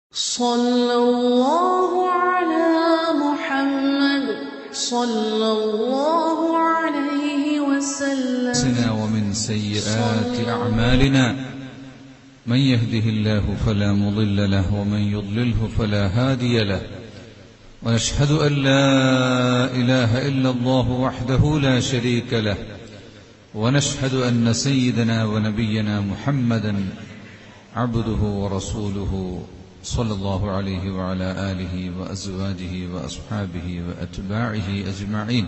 صلى الله على محمد صلى الله عليه وسلم أنفسنا ومن سيئات أعمالنا من يهده الله فلا مضل له ومن يضلله فلا هادي له ونشهد أن لا إله إلا الله وحده لا شريك له ونشهد أن سيدنا ونبينا محمدا عبده ورسوله صلى الله عليه وعلى آله وأزواجه وأصحابه وأتباعه أجمعين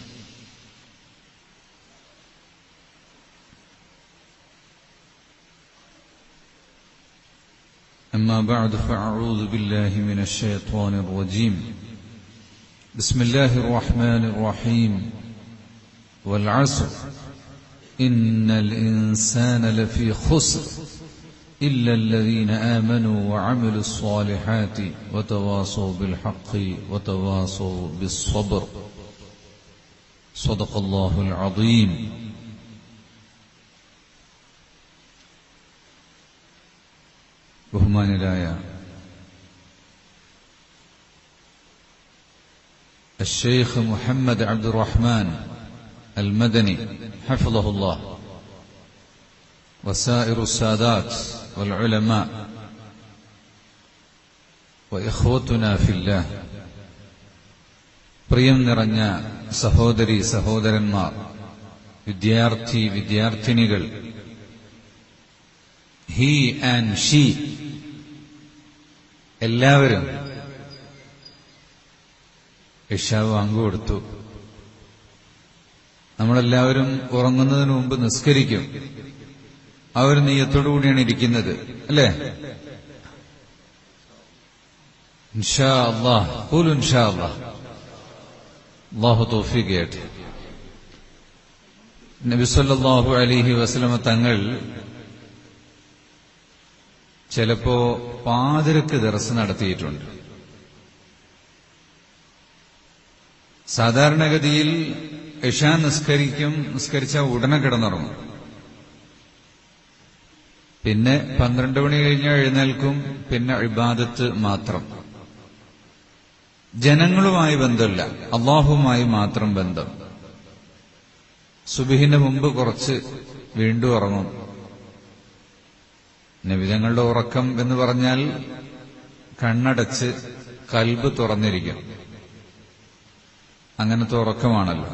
أما بعد فأعوذ بالله من الشيطان الرجيم بسم الله الرحمن الرحيم والعصر إن الإنسان لفي خسر إلا الذين آمنوا وعملوا الصالحات وتواصوا بالحق وتواصوا بالصبر صدق الله العظيم ബഹുമാനരായ الشيخ محمد عبد الرحمن المدني حفظه الله وسائر السادات والعلماء وإخوتنا في الله പ്രിയം നിറഞ്ഞ സഹോദരി സഹോദരന്മാർ വിദ്യാർത്ഥി വിദ്യാർത്ഥിനികൾ ഹി ആൻഡ് ഷീ എല്ലാവരും ഇഷാവ് വാങ്ങുകൊടുത്തു നമ്മളെല്ലാവരും ഉറങ്ങുന്നതിന് മുമ്പ് നിസ്കരിക്കും ആ ഒരു നെയ്യത്തോടു കൂടിയാണ് ഇരിക്കുന്നത് അല്ലേ ഇൻഷാ അള്ളാഹ് ഖൂലു ഇൻഷാ അള്ളാഹ് അള്ളാഹു തൗഫീഖ് ചെയ്യട്ടെ നബി സല്ലല്ലാഹു അലൈഹി വസല്ലമ തങ്ങൾ ചിലപ്പോ പാതിരക്ക് ദർസ് നടത്തിയിട്ടുണ്ട് സാധാരണഗതിയിൽ ഇഷാ നിസ്കരിക്കും നിസ്കരിച്ച ഉടനെ കിടന്നുറങ്ങും പിന്നെ പന്ത്രണ്ട് മണി കഴിഞ്ഞാൽ എഴുന്നേൽക്കും പിന്നെ ഇബാദത്ത് മാത്രം ജനങ്ങളുമായി ബന്ധമില്ല അള്ളാഹുമായി മാത്രം ബന്ധം സുബിഹിന് മുമ്പ് കുറച്ച് വീണ്ടും ഉറങ്ങും നബിതങ്ങളുടെ ഉറക്കം എന്ന് പറഞ്ഞാൽ കണ്ണടച്ച് കൽബ് തുറന്നിരിക്കും അങ്ങനത്തെ ഉറക്കമാണല്ലോ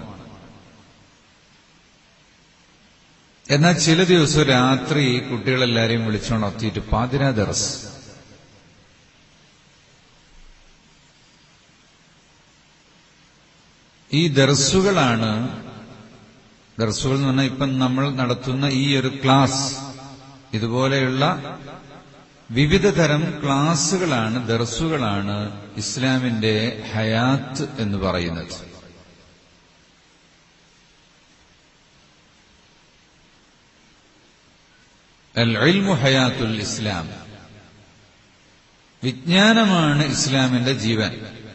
എന്നാൽ ചില ദിവസം രാത്രി കുട്ടികളെല്ലാരെയും വിളിച്ചുണർത്തിയിട്ട് പാതിരാ ദർസ് ഈ ദർസുകളാണ് ദർസുകൾ എന്ന് പറഞ്ഞാൽ ഇപ്പം നമ്മൾ നടത്തുന്ന ഈ ഒരു ക്ലാസ് ഇതുപോലെയുള്ള വിവിധ തരം ക്ലാസുകളാണ് ദർസുകളാണ് ഇസ്ലാമിന്റെ ഹയാത്ത് എന്ന് പറയുന്നത് അൽ ഇൽമു ഹയാത്തുൽ ഇസ്ലാം വിജ്ഞാനമാണ് ഇസ്ലാമിന്റെ ജീവൻ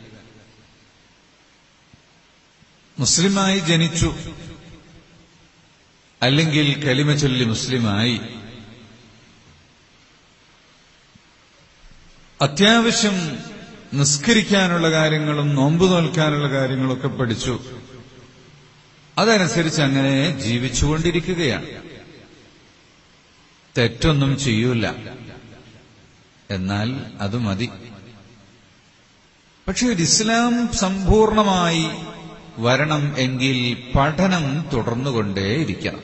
മുസ്ലിമായി ജനിച്ചു അല്ലെങ്കിൽ കലിമ ചൊല്ലി മുസ്ലിമായി അത്യാവശ്യം നിസ്കരിക്കാനുള്ള കാര്യങ്ങളും നോമ്പ് നോൽക്കാനുള്ള കാര്യങ്ങളൊക്കെ പഠിച്ചു അതനുസരിച്ച് അങ്ങനെ ജീവിച്ചുകൊണ്ടിരിക്കുകയാണ് തെറ്റൊന്നും ചെയ്യൂല എന്നാൽ അത് മതി പക്ഷെ ഒരു ഇസ്ലാം സമ്പൂർണമായി വരണം എങ്കിൽ പഠനം തുടർന്നുകൊണ്ടേയിരിക്കണം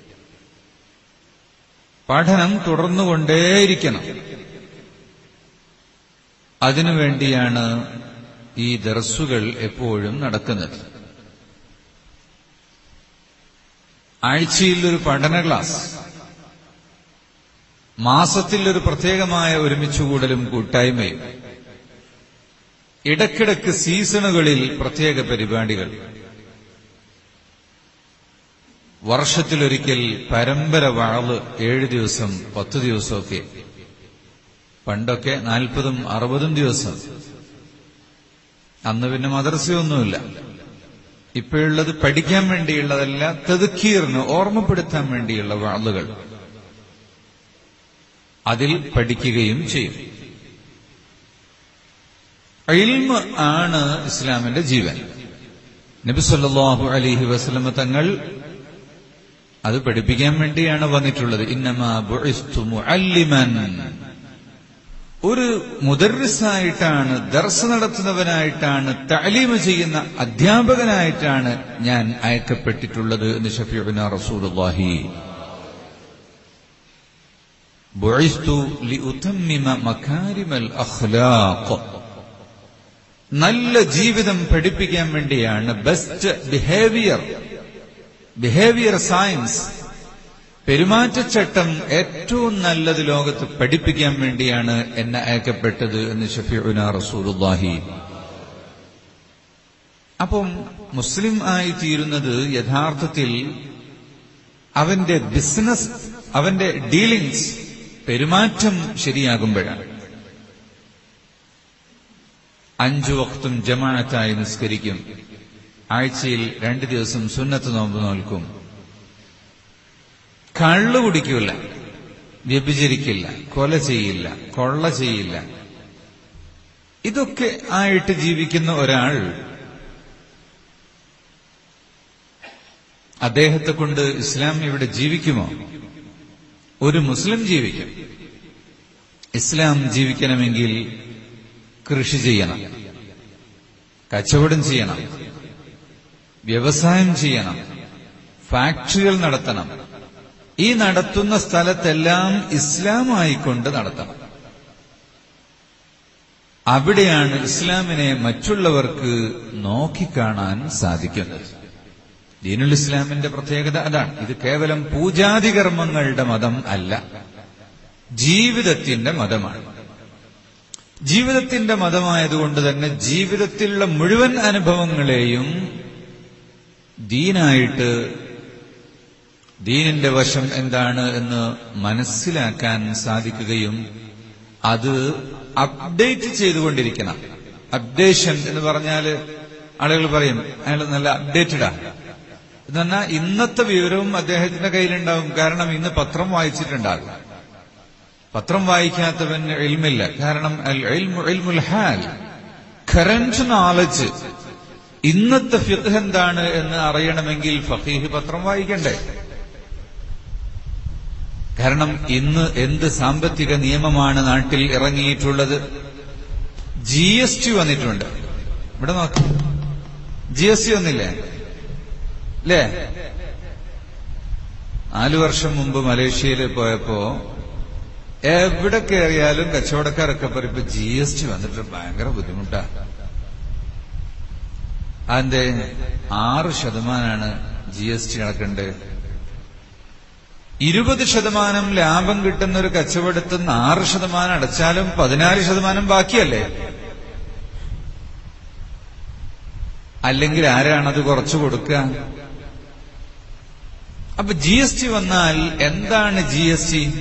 പഠനം തുടർന്നുകൊണ്ടേയിരിക്കണം അതിനുവേണ്ടിയാണ് ഈ ദർസുകൾ എപ്പോഴും നടക്കുന്നത് ആഴ്ചയിൽ ഒരു പഠന ക്ലാസ് മാസത്തിൽ ഒരു പ്രത്യേകമായ ഒരുമിച്ചുകൂടലും കൂട്ടായ്മയും ഇടക്കിടക്ക് സീസണുകളിൽ പ്രത്യേക പരിപാടികൾ വർഷത്തിലൊരിക്കൽ പരമ്പര വാള് ഏഴ് ദിവസം പത്ത് ദിവസമൊക്കെ പണ്ടൊക്കെ നാൽപ്പതും അറുപതും ദിവസം അന്ന് പിന്നെ മദർസയൊന്നുമില്ല ഇപ്പോഴുള്ളത് പഠിക്കാൻ വേണ്ടിയുള്ളതല്ല തെതുക്കീറിന് ഓർമ്മപ്പെടുത്താൻ വേണ്ടിയുള്ള വാളുകൾ അതിൽ പഠിക്കുകയും ചെയ്യും ഇൽമ ആണ് ഇസ്ലാമിന്റെ ജീവൻ നബി സല്ലല്ലാഹു അലൈഹി വസല്ലമ തങ്ങൾ അത് പഠിപ്പിക്കാൻ വേണ്ടിയാണ് വന്നിട്ടുള്ളത് ഇന്നമാ ബുഇസ്തു മുഅല്ലിമൻ ഒരു മുദർറിസായിട്ടാണ് ദർസ് നടത്തുന്നവനായിട്ടാണ് തലീമ ചെയ്യുന്ന അധ്യാപകനായിട്ടാണ് ഞാൻ അയക്കപ്പെട്ടിട്ടുള്ളത് എന്ന് ഷഫീഉന റസൂലുള്ളാഹി ബുഇസ്തു ലിഉതമ്മിമ മകാരിമൽ അഖ്ലാഖ് നല്ല ജീവിതം പഠിപ്പിക്കാൻ വേണ്ടിയാണ് ബെസ്റ്റ് ബിഹേവിയർ ബിഹേവിയർ സയൻസ് പെരുമാറ്റച്ചട്ടം ഏറ്റവും നല്ലത് ലോകത്ത് പഠിപ്പിക്കാൻ വേണ്ടിയാണ് എന്നെ അയക്കപ്പെട്ടത് എന്ന് ഷഫീഉന റസൂലുള്ളാഹി അപ്പം മുസ്ലിം ആയി തീരുന്നത് യഥാർത്ഥത്തിൽ അവന്റെ ബിസിനസ് അവന്റെ ഡീലിംഗ്സ് പെരുമാറ്റം ശരിയാകുമ്പോഴാണ് അഞ്ചു വക്തും ജമാഅത്തായി നിസ്കരിക്കും ആഴ്ചയിൽ രണ്ടു ദിവസം സുന്നത്ത് നോമ്പ് നോൽക്കും കള്ളു കുടിക്കില്ല വ്യഭിചരിക്കില്ല കൊല ചെയ്യില്ല കൊള്ള ചെയ്യില്ല ഇതൊക്കെ ആയിട്ട് ജീവിക്കുന്ന ഒരാൾ അദ്ദേഹത്തെ കൊണ്ട് ഇസ്ലാം ഇവിടെ ജീവിക്കുമോ ഒരു മുസ്ലിം ജീവിക്കും ഇസ്ലാം ജീവിക്കണമെങ്കിൽ കൃഷി ചെയ്യണം കച്ചവടം ചെയ്യണം വ്യവസായം ചെയ്യണം ഫാക്ടറികൾ നടത്തണം ഈ നടത്തുന്ന സ്ഥലത്തെല്ലാം ഇസ്ലാമായിക്കൊണ്ട് നടത്തണം അവിടെയാണ് ഇസ്ലാമിനെ മറ്റുള്ളവർക്ക് നോക്കിക്കാണാൻ സാധിക്കുന്നത് ദീനുൽ ഇസ്ലാമിന്റെ പ്രത്യേകത അതാണ് ഇത് കേവലം പൂജാതി കർമ്മങ്ങളുടെ മതം അല്ല ജീവിതത്തിന്റെ മതമാണ് ജീവിതത്തിന്റെ മതമായതുകൊണ്ട് തന്നെ ജീവിതത്തിലുള്ള മുഴുവൻ അനുഭവങ്ങളെയും ദീനായിട്ട് ദീനിന്റെ വശം എന്താണ് എന്ന് മനസ്സിലാക്കാൻ സാധിക്കുകയും അത് അപ്ഡേറ്റ് ചെയ്തുകൊണ്ടിരിക്കണം അപ്ഡേഷൻ എന്ന് പറഞ്ഞാല് ആളുകൾ പറയും അയാൾ നല്ല അപ്ഡേറ്റഡാ എന്ന് പറഞ്ഞാൽ ഇന്നത്തെ വിവരവും അദ്ദേഹത്തിന്റെ കയ്യിലുണ്ടാവും കാരണം ഇന്ന് പത്രം വായിച്ചിട്ടുണ്ടാകും പത്രം വായിക്കാത്തവൻ എൽമില്ല കാരണം അൽ ഇൽമു ഇൽമുൽ ഹാൽ കറന്റ് നോളജ് ഇന്നത്തെ ഫിഖ് എന്താണ് എന്ന് അറിയണമെങ്കിൽ ഫഖീഹ് പത്രം വായിക്കണ്ടേ കാരണം ഇന്ന് എന്ത് സാമ്പത്തിക നിയമമാണ് നാട്ടിൽ ഇറങ്ങിയിട്ടുള്ളത് ജി എസ് ടി വന്നിട്ടുണ്ട് ഇവിടെ നോക്ക് ജി എസ് ടി വന്നില്ലേ അല്ലേ നാലു വർഷം മുമ്പ് മലേഷ്യയിൽ പോയപ്പോ എവിടെ കയറിയാലും കച്ചവടക്കാരൊക്കെ പറയുമ്പോ ജി എസ് ടി വന്നിട്ട് ഭയങ്കര ബുദ്ധിമുട്ടാ അതിന്റെ ആറ് ശതമാനാണ് ജി എസ് ടി അടക്കേണ്ടത് ഇരുപത് ശതമാനം ലാഭം കിട്ടുന്ന ഒരു കച്ചവടത്തിൽ നിന്ന് ആറ് ശതമാനം അടച്ചാലും പതിനാല് ശതമാനം ബാക്കിയല്ലേ അല്ലെങ്കിൽ ആരാണത് കുറച്ചു കൊടുക്കുക അപ്പൊ ജി എസ് ടി വന്നാൽ എന്താണ് G S T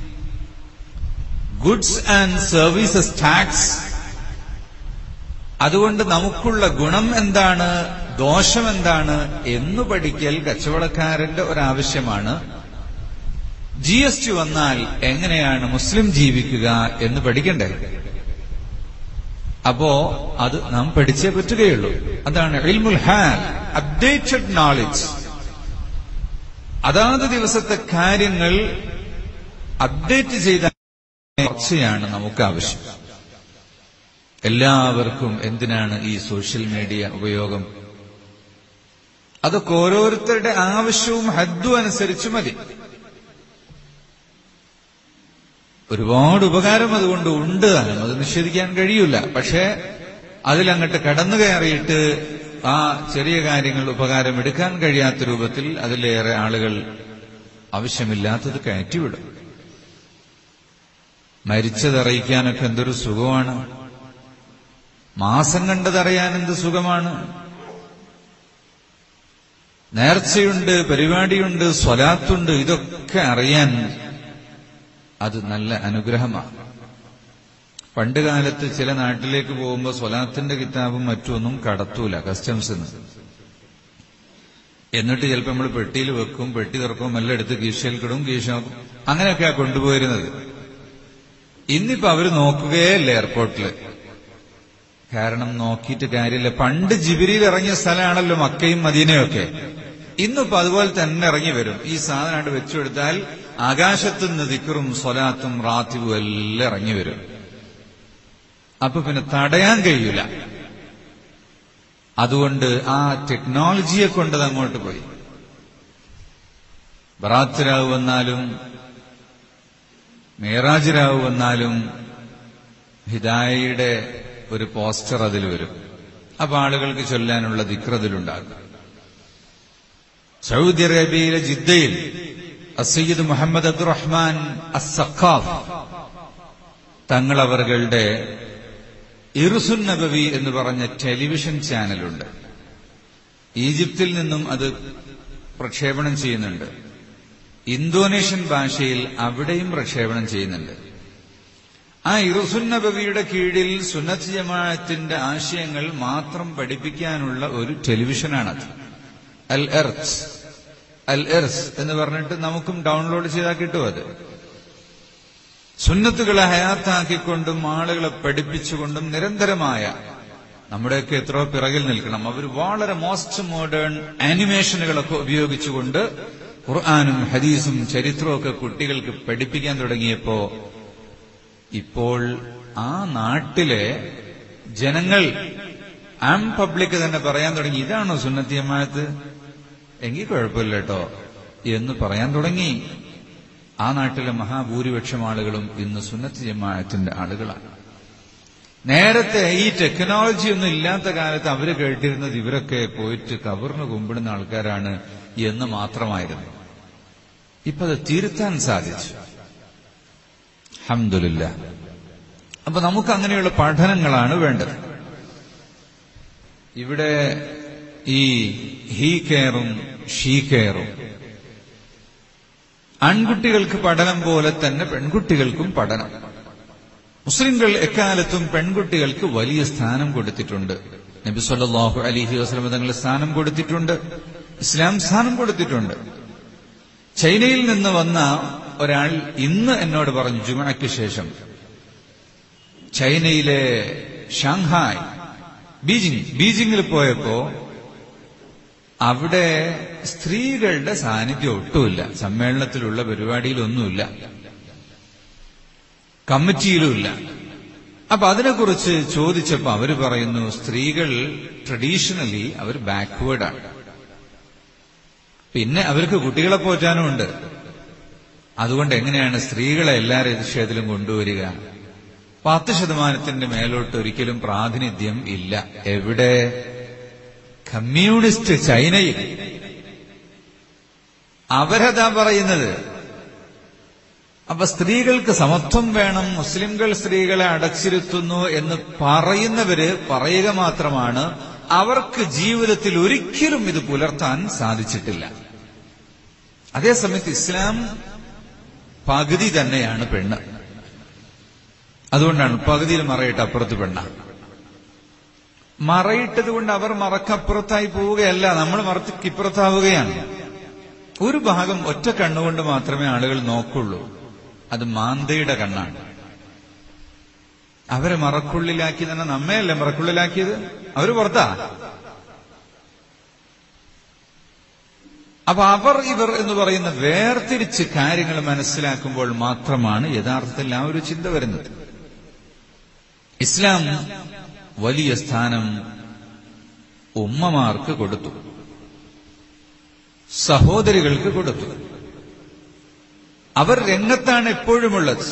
goods and services tax അതുകൊണ്ട് നമുക്കുള്ള ഗുണം എന്താണ് ദോഷം എന്താണ് എന്ന് പഠിക്കൽ കച്ചവടക്കാരന്റെ ഒരാവശ്യമാണ് ജി എസ് ടി വന്നാൽ എങ്ങനെയാണ് മുസ്ലിം ജീവിക്കുക എന്ന് പഠിക്കണ്ടേ അപ്പോ അത് നാം പഠിച്ചേ പറ്റുകയുള്ളൂ അതാണ് ഇൽമുൽ ഹാൽ അപ്ഡേറ്റഡ് നോളജ് അതാത് ദിവസത്തെ കാര്യങ്ങൾ അപ്ഡേറ്റ് ചെയ്ത ചർച്ചയാണ് നമുക്ക് ആവശ്യം എല്ലാവർക്കും എന്തിനാണ് ഈ സോഷ്യൽ മീഡിയ ഉപയോഗം അതൊക്കെ ഓരോരുത്തരുടെ ആവശ്യവും ഹദ്ദും അനുസരിച്ച് മതി ഒരുപാട് ഉപകാരം അതുകൊണ്ട് ഉണ്ട് താനും അത് നിഷേധിക്കാൻ കഴിയില്ല പക്ഷേ അതിലങ്ങട്ട് കടന്നു കയറിയിട്ട് ആ ചെറിയ കാര്യങ്ങൾ ഉപകാരം എടുക്കാൻ കഴിയാത്ത രൂപത്തിൽ അതിലേറെ ആളുകൾ ആവശ്യമില്ലാത്തത് കയറ്റിവിടും മരിച്ചതറിയിക്കാനൊക്കെ എന്തൊരു സുഖമാണ് മാസം കണ്ടതറിയാൻ എന്ത് സുഖമാണ് നേർച്ചയുണ്ട് പരിപാടിയുണ്ട് സ്വലാത്തുണ്ട് ഇതൊക്കെ അറിയാൻ അത് നല്ല അനുഗ്രഹമാണ് പണ്ട് കാലത്ത് ചില നാട്ടിലേക്ക് പോകുമ്പോൾ സ്വലാത്തിന്റെ കിതാബും മറ്റൊന്നും കടത്തൂല കസ്റ്റംസ് എന്നിട്ട് ചിലപ്പോൾ നമ്മൾ പെട്ടിയിൽ വെക്കും പെട്ടി തുറക്കും എല്ലാം എടുത്ത് കീശയിൽ കിടും കീശാക്കും അങ്ങനെയൊക്കെയാ കൊണ്ടുപോയിരുന്നത് ഇന്നിപ്പോ അവര് നോക്കുകയല്ല എയർപോർട്ടില് കാരണം നോക്കിയിട്ട് കാര്യമില്ല പണ്ട് ജിബിരിയിൽ ഇറങ്ങിയ സ്ഥലമാണല്ലോ മക്കയും മദീനയൊക്കെ ഇന്നിപ്പോ അതുപോലെ തന്നെ ഇറങ്ങി വരും ഈ സാധനമായിട്ട് വെച്ചുകൊടുത്താൽ ആകാശത്തു നിന്ന് ദിക്കറും സ്വലാത്തും റാത്തിവും എല്ലാം ഇറങ്ങി വരും അപ്പൊ പിന്നെ തടയാൻ കഴിയൂല അതുകൊണ്ട് ആ ടെക്നോളജിയെ കൊണ്ടത് അങ്ങോട്ട് പോയി ബറാത്തിരാവ് വന്നാലും മേറാജിരാവ് വന്നാലും ഹിദായയുടെ ഒരു പോസ്റ്റർ അതിൽ വരും അപ്പൊ ആളുകൾക്ക് ചൊല്ലാനുള്ള ദിക്ർ അതിലുണ്ടാകും സൗദി അറേബ്യയിലെ ജിദ്ദയിൽ അസയ്യിദ് മുഹമ്മദ് അബ്ദുറഹ്മാൻ അസഖാഫ് തങ്ങളവറുകളുടെ ഇറുസുൻ നബവി എന്ന് പറഞ്ഞ ടെലിവിഷൻ ചാനലുണ്ട് ഈജിപ്തിൽ നിന്നും അത് പ്രക്ഷേപണം ചെയ്യുന്നുണ്ട് ഇന്തോനേഷ്യൻ ഭാഷയിൽ അവിടെയും പ്രക്ഷേപണം ചെയ്യുന്നുണ്ട് ആ ഇറുസുൻ നബവിയുടെ കീഴിൽ സുന്നത്ത് ജമാഅത്തിന്റെ ആശയങ്ങൾ മാത്രം പഠിപ്പിക്കാനുള്ള ഒരു ടെലിവിഷനാണത് അൽ എർത്ത് അൽ എർസ് എന്ന് പറഞ്ഞിട്ട് നമുക്കും ഡൗൺലോഡ് ചെയ്താൽ കിട്ടും അത് സുന്നത്തുകളെ ഹയാത്താക്കിക്കൊണ്ടും ആളുകളെ പഠിപ്പിച്ചുകൊണ്ടും നിരന്തരമായ നമ്മുടെയൊക്കെ എത്രയോ പിറകിൽ നിൽക്കണം അവർ വളരെ മോസ്റ്റ് മോഡേൺ ആനിമേഷനുകളൊക്കെ ഉപയോഗിച്ചുകൊണ്ട് ഖുർആാനും ഹദീസും ചരിത്രവും ഒക്കെ കുട്ടികൾക്ക് പഠിപ്പിക്കാൻ തുടങ്ങിയപ്പോ ഇപ്പോൾ ആ നാട്ടിലെ ജനങ്ങൾ ആം പബ്ലിക് തന്നെ പറയാൻ തുടങ്ങി ഇതാണോ സുന്നത്തി ജമാഅത്ത് എങ്കിൽ കുഴപ്പമില്ല കേട്ടോ എന്ന് പറയാൻ തുടങ്ങി ആ നാട്ടിലെ മഹാഭൂരിപക്ഷം ആളുകളും ഇന്ന് സുന്നത്ത് ജമാഅത്തിന്റെ ആളുകളാണ് നേരത്തെ ഈ ടെക്നോളജി ഒന്നും ഇല്ലാത്ത കാലത്ത് അവര് കേട്ടിരുന്നത് ഇവരൊക്കെ പോയിട്ട് കവറിന് കുമ്പിടുന്ന ആൾക്കാരാണ് എന്ന് മാത്രമായിരുന്നു ഇപ്പൊ അത് തിരുത്താൻ സാധിച്ചു അഹമ്മദില്ല അപ്പൊ നമുക്ക് അങ്ങനെയുള്ള പഠനങ്ങളാണ് വേണ്ടത് ഇവിടെ ഈ ഹീ കെയറും ഷീ കെയറും ആൺകുട്ടികൾക്ക് പഠനം പോലെ തന്നെ പെൺകുട്ടികൾക്കും പഠനം മുസ്ലിംകൾ എക്കാലത്തും പെൺകുട്ടികൾക്ക് വലിയ സ്ഥാനം കൊടുത്തിട്ടുണ്ട് നബി സല്ലാഹു അലിഹി വസ്ലം തങ്ങൾ സ്ഥാനം കൊടുത്തിട്ടുണ്ട് ഇസ്ലാം സ്ഥാനം കൊടുത്തിട്ടുണ്ട് ചൈനയിൽ നിന്ന് വന്ന ഒരാൾ ഇന്ന് എന്നോട് പറഞ്ഞു ജുമയ്ക്ക് ശേഷം ചൈനയിലെ ഷാങ്ഹായ് ബീജിംഗ് ബീജിംഗിൽ പോയപ്പോ അവിടെ സ്ത്രീകളുടെ സാന്നിധ്യം ഒട്ടുമില്ല സമ്മേളനത്തിലുള്ള പരിപാടിയിലൊന്നുമില്ല കമ്മിറ്റിയിലുമില്ല അപ്പൊ അതിനെക്കുറിച്ച് ചോദിച്ചപ്പോ അവര് പറയുന്നു സ്ത്രീകൾ ട്രഡീഷണലി അവർ ബാക്ക്വേർഡാണ് പിന്നെ അവർക്ക് കുട്ടികളെ പോറ്റാനും ഉണ്ട് അതുകൊണ്ട് എങ്ങനെയാണ് സ്ത്രീകളെ എല്ലാ വിഷയത്തിലും കൊണ്ടുവരിക പത്ത് ശതമാനത്തിന്റെ മേലോട്ട് ഒരിക്കലും പ്രാതിനിധ്യം ഇല്ല എവിടെ കമ്മ്യൂണിസ്റ്റ് ചൈനയിൽ അവരതാ പറയുന്നത് അപ്പൊ സ്ത്രീകൾക്ക് സമത്വം വേണം മുസ്ലിംകൾ സ്ത്രീകളെ അടച്ചിരുത്തുന്നു എന്ന് പറയുന്നവര് പറയുക മാത്രമാണ് അവർക്ക് ജീവിതത്തിൽ ഒരിക്കലും ഇത് പുലർത്താൻ സാധിച്ചിട്ടില്ല അതേസമയത്ത് ഇസ്ലാം പകുതി തന്നെയാണ് പെണ്ണ് അതുകൊണ്ടാണ് പകുതിയിൽ മറയിട്ട് അപ്പുറത്ത് പെണ്ണ മറയിട്ടത് കൊണ്ട് അവർ മറക്കപ്പുറത്തായി പോവുകയല്ല നമ്മൾ മറക്കിപ്പുറത്താവുകയാണ് ഒരു ഭാഗം ഒറ്റ കണ്ണുകൊണ്ട് മാത്രമേ ആളുകൾ നോക്കുള്ളൂ അത് മാന്തയുടെ കണ്ണാണ് അവരെ മറക്കുള്ളിലാക്കി തന്നെ നമ്മയല്ലേ മറക്കുള്ളിലാക്കിയത് അവര് പുറത്താ അപ്പൊ അവർ ഇവർ എന്ന് പറയുന്ന വേർതിരിച്ച് കാര്യങ്ങൾ മനസ്സിലാക്കുമ്പോൾ മാത്രമാണ് യഥാർത്ഥത്തിൽ ആ ഒരു ചിന്ത വരുന്നത് ഇസ്ലാം വലിയ സ്ഥാനം ഉമ്മമാർക്ക് കൊടുത്തു സഹോദരികൾക്ക് കൊടുത്തു അവർ രംഗത്താണ് എപ്പോഴുമുള്ളത്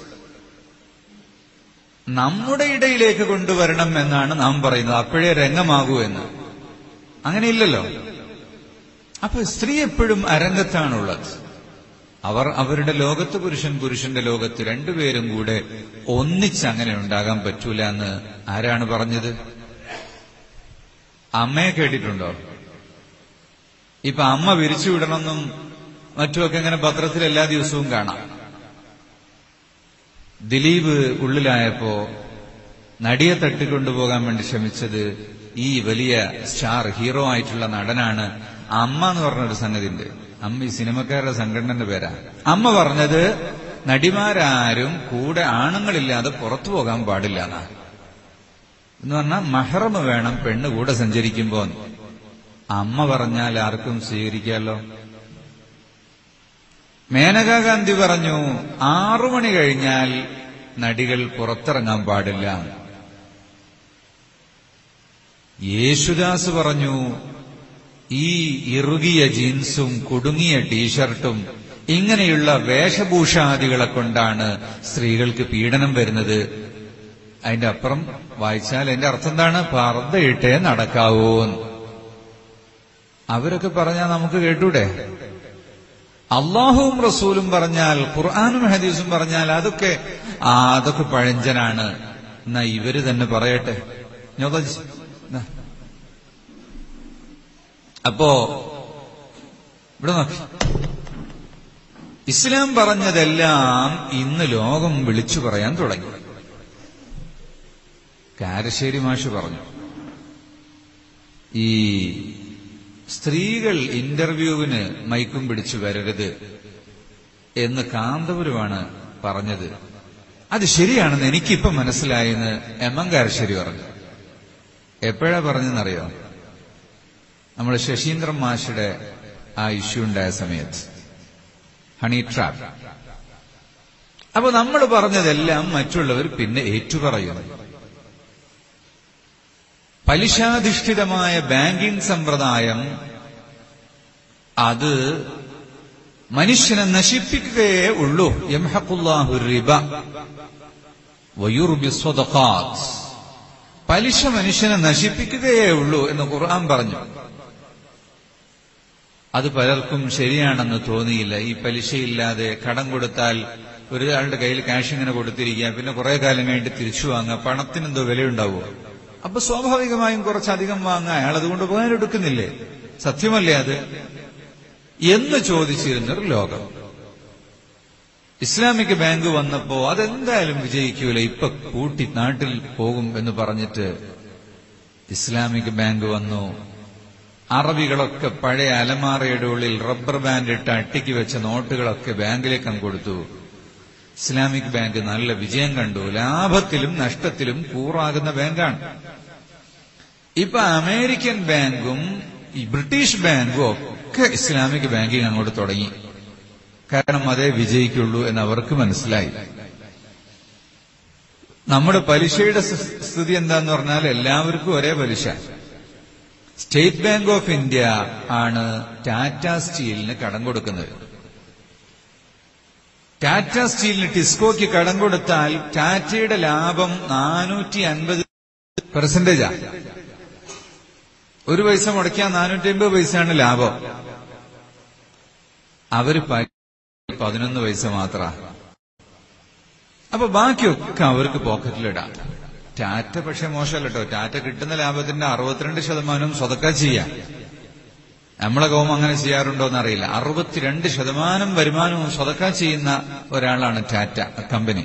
നമ്മുടെ ഇടയിലേക്ക് കൊണ്ടുവരണം എന്നാണ് നാം പറയുന്നത് അപ്പോഴേ രംഗമാകൂ എന്ന് അങ്ങനെയില്ലല്ലോ അപ്പൊ സ്ത്രീ എപ്പോഴും അരങ്ങത്താണുള്ളത് അവർ അവരുടെ ലോകത്ത് പുരുഷൻ പുരുഷന്റെ ലോകത്ത് രണ്ടുപേരും കൂടെ ഒന്നിച്ച് അങ്ങനെ ഉണ്ടാകാൻ പറ്റൂല എന്ന് ആരാണ് പറഞ്ഞത് അമ്മയെ കേട്ടിട്ടുണ്ടോ ഇപ്പൊ അമ്മ പിരിച്ചുവിടണമെന്നും മറ്റുമൊക്കെ ഇങ്ങനെ പത്രത്തിൽ എല്ലാ ദിവസവും കാണാം ദിലീപ് ഉള്ളിലായപ്പോ നടിയെ തട്ടിക്കൊണ്ടുപോകാൻ വേണ്ടി ശ്രമിച്ചത് ഈ വലിയ സ്റ്റാർ ഹീറോ ആയിട്ടുള്ള നടനാണ് അമ്മ എന്ന് പറഞ്ഞൊരു സംഗതി ഉണ്ട് അമ്മ ഈ സിനിമക്കാരുടെ സംഘടനന്റെ പേരാ അമ്മ പറഞ്ഞത് നടിമാരാരും കൂടെ ആണുങ്ങളില്ലാതെ പുറത്തു പോകാൻ പാടില്ല എന്നാ എന്ന് പറഞ്ഞാൽ മഹറമ് വേണം പെണ്ണ് കൂടെ സഞ്ചരിക്കുമ്പോ അമ്മ പറഞ്ഞാൽ ആർക്കും സ്വീകരിക്കാമല്ലോ മേനകാ ഗാന്ധി പറഞ്ഞു ആറു മണി കഴിഞ്ഞാൽ നടികൾ പുറത്തിറങ്ങാൻ പാടില്ല യേശുദാസ് പറഞ്ഞു ഈ ഇറുകിയ ജീൻസും കുടുങ്ങിയ ടീഷർട്ടും ഇങ്ങനെയുള്ള വേഷഭൂഷാദികളെ കൊണ്ടാണ് സ്ത്രീകൾക്ക് പീഡനം വരുന്നത് അതിന്റെ അപ്പുറം വായിച്ചാൽ അതിന്റെ അർത്ഥം എന്താണ് പർദ്ദയിട്ടേ നടക്കാവൂ അവരൊക്കെ പറഞ്ഞാൽ നമുക്ക് കേട്ടൂടെ അള്ളാഹുവും റസൂലും പറഞ്ഞാൽ ഖുർആാനും ഹദീസും പറഞ്ഞാൽ അതൊക്കെ ആ അതൊക്കെ പഴഞ്ചനാണ് എന്നാ ഇവര് തന്നെ പറയട്ടെ ഞൊതജ്. ദാ. അപ്പോ ഇവിടെ നോക്കി ഇസ്ലാം പറഞ്ഞതെല്ലാം ഇന്ന് ലോകം വിളിച്ചു പറയാൻ തുടങ്ങി കാരശ്ശേരി മാഷ് പറഞ്ഞു ഈ സ്ത്രീകൾ ഇന്റർവ്യൂവിന് മൈക്കും പിടിച്ചു വരരുത് എന്ന് കാന്തപുരമാണ് പറഞ്ഞത് അത് ശരിയാണെന്ന് എനിക്കിപ്പം മനസ്സിലായെന്ന് എം എം കാരശ്ശേരി പറഞ്ഞു എപ്പോഴാ പറഞ്ഞെന്നറിയോ നമ്മൾ ശശീന്ദ്രൻ മാഷയുടെ ആ ഇഷ്യൂ ഉണ്ടായ സമയത്ത് ഹണി ട്രാപ്പ് അപ്പൊ നമ്മൾ പറഞ്ഞതെല്ലാം മറ്റുള്ളവർ പിന്നെ ഏറ്റുപറയുന്നു പലിശാധിഷ്ഠിതമായ ബാങ്കിംഗ് സമ്പ്രദായം അത് മനുഷ്യനെ നശിപ്പിക്കുകയേ ഉള്ളൂ യംഹഖുല്ലാഹു റിബ വയുർബി സ്വദഖാത്ത് പലിശ മനുഷ്യനെ നശിപ്പിക്കുകയേ ഉള്ളൂ എന്ന് ഖുർആൻ പറഞ്ഞു അത് പലർക്കും ശരിയാണെന്ന് തോന്നിയില്ല ഈ പലിശയില്ലാതെ കടം കൊടുത്താൽ ഒരാളുടെ കയ്യിൽ ക്യാഷ് ഇങ്ങനെ കൊടുത്തിരിക്കുക പിന്നെ കുറെ കാലം കഴിഞ്ഞിട്ട് തിരിച്ചു വാങ്ങുക പണത്തിന് എന്തോ വിലയുണ്ടാവുമോ അപ്പൊ സ്വാഭാവികമായും കുറച്ചധികം വാങ്ങാൻ അയാൾ അതുകൊണ്ട് ഉപകാരം എടുക്കുന്നില്ലേ സത്യമല്ലേ അത് എന്ന് ചോദിച്ചിരുന്നൊരു ലോകം ഇസ്ലാമിക് ബാങ്ക് വന്നപ്പോ അതെന്തായാലും വിജയിക്കൂല ഇപ്പൊ കൂട്ടി നാട്ടിൽ പോകും എന്ന് പറഞ്ഞിട്ട് ഇസ്ലാമിക് ബാങ്ക് വന്നു അറബികളൊക്കെ പഴയ അലമാറയുടെ ഉള്ളിൽ റബ്ബർ ബാൻഡ് ഇട്ട് അട്ടിക്ക് വെച്ച നോട്ടുകളൊക്കെ ബാങ്കിലേക്ക് അങ്ങ് കൊടുത്തു ഇസ്ലാമിക് ബാങ്ക് നല്ല വിജയം കണ്ടു ലാഭത്തിലും നഷ്ടത്തിലും കൂറാകുന്ന ബാങ്കാണ് ഇപ്പൊ അമേരിക്കൻ ബാങ്കും ഈ ബ്രിട്ടീഷ് ബാങ്കും ഒക്കെ ഇസ്ലാമിക് ബാങ്കിങ് അങ്ങോട്ട് തുടങ്ങി കാരണം അതേ വിജയിക്കുള്ളൂ എന്ന് അവർക്ക് മനസ്സിലായി നമ്മുടെ പലിശയുടെ സ് സ്ഥിതി എന്താന്ന് പറഞ്ഞാൽ എല്ലാവർക്കും ഒരേ പലിശ സ്റ്റേറ്റ് ബാങ്ക് ഓഫ് ഇന്ത്യ ആണ് ടാറ്റ സ്റ്റീലിന് കടം കൊടുക്കുന്നത് ടാറ്റ സ്റ്റീലിന് ടിസ്കോയ്ക്ക് കടം കൊടുത്താൽ ടാറ്റയുടെ ലാഭം നാനൂറ്റി അൻപത് പെർസെന്റേജാ ഒരു പൈസ മുടക്കിയാൽ നാനൂറ്റി അമ്പത് പൈസയാണ് ലാഭം അവര് പ- പതിനൊന്ന് പൈസ മാത്ര അപ്പൊ ബാക്കിയൊക്കെ അവർക്ക് പോക്കറ്റിലിടാം ടാറ്റ പക്ഷെ മോശമല്ല കേട്ടോ ടാറ്റ കിട്ടുന്ന ലാഭത്തിന്റെ അറുപത്തിരണ്ട് ശതമാനവും സ്വതക്ക ചെയ്യാം നമ്മളെ കൗമ അങ്ങനെ ചെയ്യാറുണ്ടോ എന്നറിയില്ല അറുപത്തിരണ്ട് ശതമാനം വരുമാനവും സ്വതക്ക ചെയ്യുന്ന ഒരാളാണ് ടാറ്റ കമ്പനി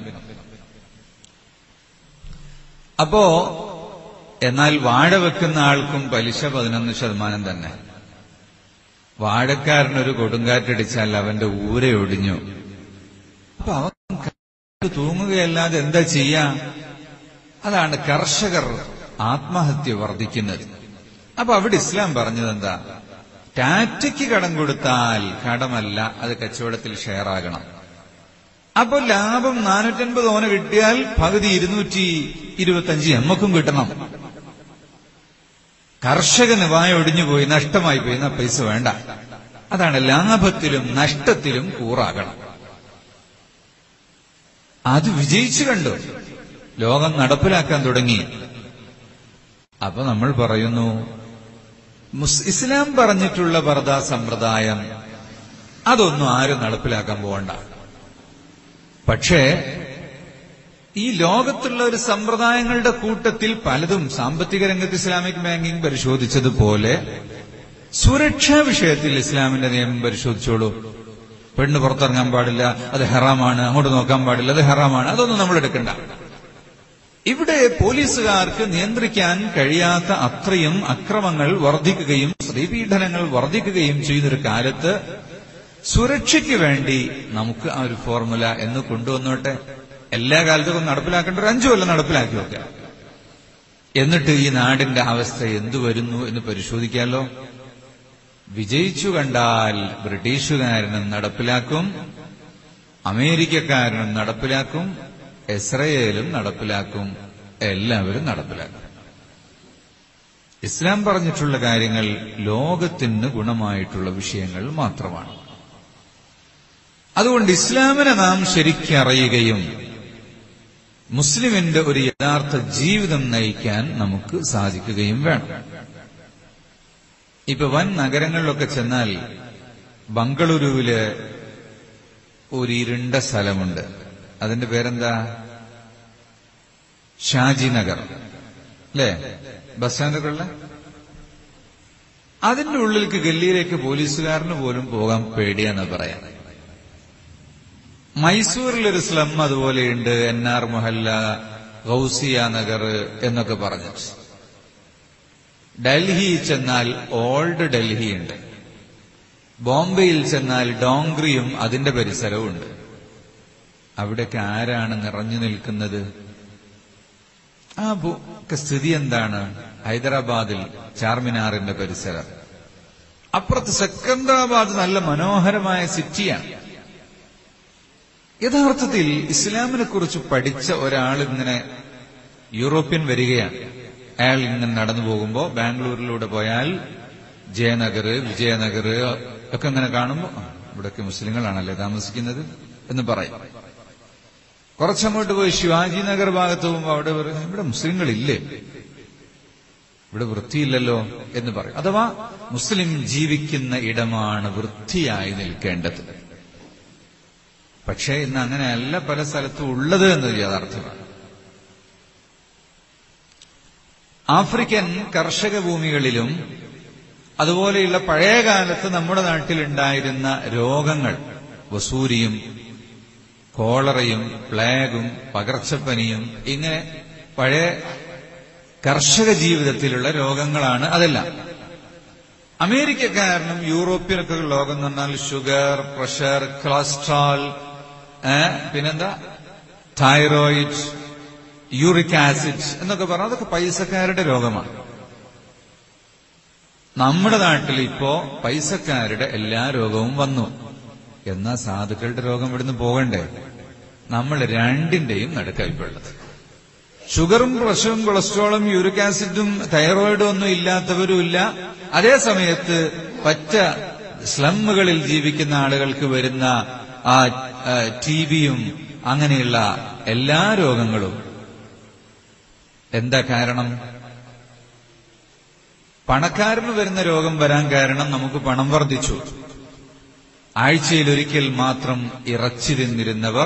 അപ്പോ എന്നാൽ വാഴ വെക്കുന്ന ആൾക്കും പലിശ പതിനൊന്ന് ശതമാനം തന്നെ വാഴക്കാരനൊരു കൊടുങ്കാറ്റടിച്ചാൽ അവന്റെ ഊര ഒടിഞ്ഞു അപ്പൊ അവൻ കാറ്റ് തൂങ്ങുകയല്ലാതെ എന്താ ചെയ്യാ അതാണ് കർഷകർ ആത്മഹത്യ വർദ്ധിക്കുന്നത് അപ്പൊ അവിടെ ഇസ്ലാം പറഞ്ഞത് എന്താ ടാറ്റയ്ക്ക് കടം കൊടുത്താൽ കടമല്ല അത് കച്ചവടത്തിൽ ഷെയർ ആകണം അപ്പൊ ലാഭം നാനൂറ്റൻപത് ഓന കിട്ടിയാൽ പകുതി ഇരുന്നൂറ്റി ഇരുപത്തഞ്ച് എമ്മക്കും കിട്ടണം കർഷകന് വായ ഒടിഞ്ഞുപോയി നഷ്ടമായി പോയി എന്നാ പൈസ വേണ്ട അതാണ് ലാഭത്തിലും നഷ്ടത്തിലും കൂറാകണം അത് വിജയിച്ചു കണ്ടു ലോകം നടപ്പിലാക്കാൻ തുടങ്ങി അപ്പൊ നമ്മൾ പറയുന്നു മുസ് ഇസ്ലാം പറഞ്ഞിട്ടുള്ള പർദാ സമ്പ്രദായം അതൊന്നും ആരും നടപ്പിലാക്കാൻ പോകണ്ട പക്ഷേ ഈ ലോകത്തുള്ള ഒരു സമ്പ്രദായങ്ങളുടെ കൂട്ടത്തിൽ പലതും സാമ്പത്തിക രംഗത്ത് ഇസ്ലാമിക് ബാങ്കിംഗ് പരിശോധിച്ചതുപോലെ സുരക്ഷാ വിഷയത്തിൽ ഇസ്ലാമിന്റെ നിയമം പരിശോധിച്ചോളൂ പെണ്ണ് പുറത്തിറങ്ങാൻ പാടില്ല അത് ഹറാമാണ് അങ്ങോട്ട് നോക്കാൻ പാടില്ല അത് ഹറാമാണ് അതൊന്നും നമ്മൾ എടുക്കണ്ട ഇവിടെ പോലീസുകാർക്ക് നിയന്ത്രിക്കാൻ കഴിയാത്ത അത്രയും അക്രമങ്ങൾ വർദ്ധിക്കുകയും സ്ത്രീപീഡനങ്ങൾ വർദ്ധിക്കുകയും ചെയ്യുന്നൊരു കാലത്ത് സുരക്ഷയ്ക്ക് വേണ്ടി നമുക്ക് ആ ഒരു ഫോർമുല എന്ന് കൊണ്ടുവന്നോട്ടെ എല്ലാ കാലത്തും ഒന്ന് നടപ്പിലാക്കേണ്ട ഒരു അഞ്ചു കൊല്ലം നടപ്പിലാക്കി വെക്കാം എന്നിട്ട് ഈ നാടിന്റെ അവസ്ഥ എന്തു വരുന്നു എന്ന് പരിശോധിക്കാലോ വിജയിച്ചു കണ്ടാൽ ബ്രിട്ടീഷുകാരനും നടപ്പിലാക്കും അമേരിക്കക്കാരനും നടപ്പിലാക്കും ഇസ്രയേലും നടപ്പിലാക്കും എല്ലാവരും നടപ്പിലാക്കും ഇസ്ലാം പറഞ്ഞിട്ടുള്ള കാര്യങ്ങൾ ലോകത്തിന് ഗുണമായിട്ടുള്ള വിഷയങ്ങൾ മാത്രമാണ് അതുകൊണ്ട് ഇസ്ലാമിനെ നാം ശരിക്കറിയുകയും മുസ്ലിമിന്റെ ഒരു യഥാർത്ഥ ജീവിതം നയിക്കാൻ നമുക്ക് സാധിക്കുകയും വേണം ഇപ്പൊ വൻ നഗരങ്ങളിലൊക്കെ ചെന്നാൽ ബംഗളൂരുവില് ഒരു ഇരുണ്ട സ്ഥലമുണ്ട് അതിന്റെ പേരെന്താ ഷാജി നഗർ അല്ലേ ബസ് സ്റ്റാൻഡൊക്കെ ഉള്ള അതിന്റെ ഉള്ളിലേക്ക് ഗല്ലിയിലേക്ക് പോലീസുകാരന് പോലും പോകാൻ പേടിയാന്ന് പറയാം മൈസൂരിലൊരു സ്ലം അതുപോലെയുണ്ട് എൻ ആർ മൊഹല്ല ഗൌസിയ നഗർ എന്നൊക്കെ പറഞ്ഞിട്ട് ഡൽഹി ചെന്നാൽ ഓൾഡ് ഡൽഹി ഉണ്ട് ബോംബെയിൽ ചെന്നാൽ ഡോങ്ക്രിയും അതിന്റെ പരിസരവും ഉണ്ട് അവിടെയൊക്കെ ആരാണ് നിറഞ്ഞു നിൽക്കുന്നത് ആ ഒക്കെ സ്ഥിതി എന്താണ് ഹൈദരാബാദിൽ ചാർമിനാറിന്റെ പരിസരം അപ്പുറത്ത് സെക്കന്ദരാബാദ് നല്ല മനോഹരമായ സിറ്റിയാണ് യഥാർത്ഥത്തിൽ ഇസ്ലാമിനെ കുറിച്ച് പഠിച്ച ഒരാൾ ഇങ്ങനെ യൂറോപ്യൻ വരികയാണ് അയാൾ ഇങ്ങനെ നടന്നു പോകുമ്പോൾ ബാംഗ്ലൂരിലൂടെ പോയാൽ ജയനഗർ വിജയനഗർ ഒക്കെ ഇങ്ങനെ കാണുമ്പോൾ ആ, ഇവിടൊക്കെ മുസ്ലിങ്ങളാണല്ലേ താമസിക്കുന്നത് എന്ന് പറയും കുറച്ചങ്ങോട്ട് പോയി ശിവാജി നഗർ ഭാഗത്ത് പോകുമ്പോൾ അവിടെ പറയും ഇവിടെ മുസ്ലിങ്ങളില്ലേ ഇവിടെ വൃത്തിയില്ലല്ലോ എന്ന് പറയും അഥവാ മുസ്ലിം ജീവിക്കുന്ന ഇടമാണ് വൃത്തിയായി നിൽക്കേണ്ടത് പക്ഷേ ഇന്ന് അങ്ങനെയല്ല പല സ്ഥലത്തും ഉള്ളത് എന്നത് യാഥാർത്ഥ്യമാണ് ആഫ്രിക്കൻ കർഷക ഭൂമികളിലും അതുപോലെയുള്ള പഴയ കാലത്ത് നമ്മുടെ നാട്ടിലുണ്ടായിരുന്ന രോഗങ്ങൾ വസൂരിയും കോളറയും പ്ലേഗും പകർച്ചപ്പനിയും ഇങ്ങനെ പഴയ കർഷക ജീവിതത്തിലുള്ള രോഗങ്ങളാണ് അതെല്ലാം അമേരിക്കക്കാരനും യൂറോപ്യനൊക്കെ ലോകം എന്ന് പറഞ്ഞാൽ ഷുഗർ പ്രഷർ കൊളസ്ട്രോൾ ഏ, പിന്നെന്താ തൈറോയിഡ് യൂറിക് ആസിഡ് എന്നൊക്കെ പറഞ്ഞാൽ അതൊക്കെ പൈസക്കാരുടെ രോഗമാണ് നമ്മുടെ നാട്ടിൽ ഇപ്പോ പൈസക്കാരുടെ എല്ലാ രോഗവും വന്നു എന്നാ സാധുക്കളുടെ രോഗം ഇവിടുന്ന് പോകണ്ടേ നമ്മൾ രണ്ടിന്റെയും നടുക്കൽപ്പുള്ളത് ഷുഗറും പ്രഷറും കൊളസ്ട്രോളും യൂറിക് ആസിഡും തൈറോയിഡും ഒന്നും ഇല്ലാത്തവരുമില്ല അതേ സമയത്ത് പറ്റ സ്ലമ്മുകളിൽ ജീവിക്കുന്ന ആളുകൾക്ക് വരുന്ന ആ ടി ബിയും അങ്ങനെയുള്ള എല്ലാ രോഗങ്ങളും എന്താ കാരണം പണക്കാരന് വരുന്ന രോഗം വരാൻ കാരണം നമുക്ക് പണം വർദ്ധിച്ചു ആഴ്ചയിൽ ഒരിക്കൽ മാത്രം ഇറച്ചി തിന്നിരുന്നവർ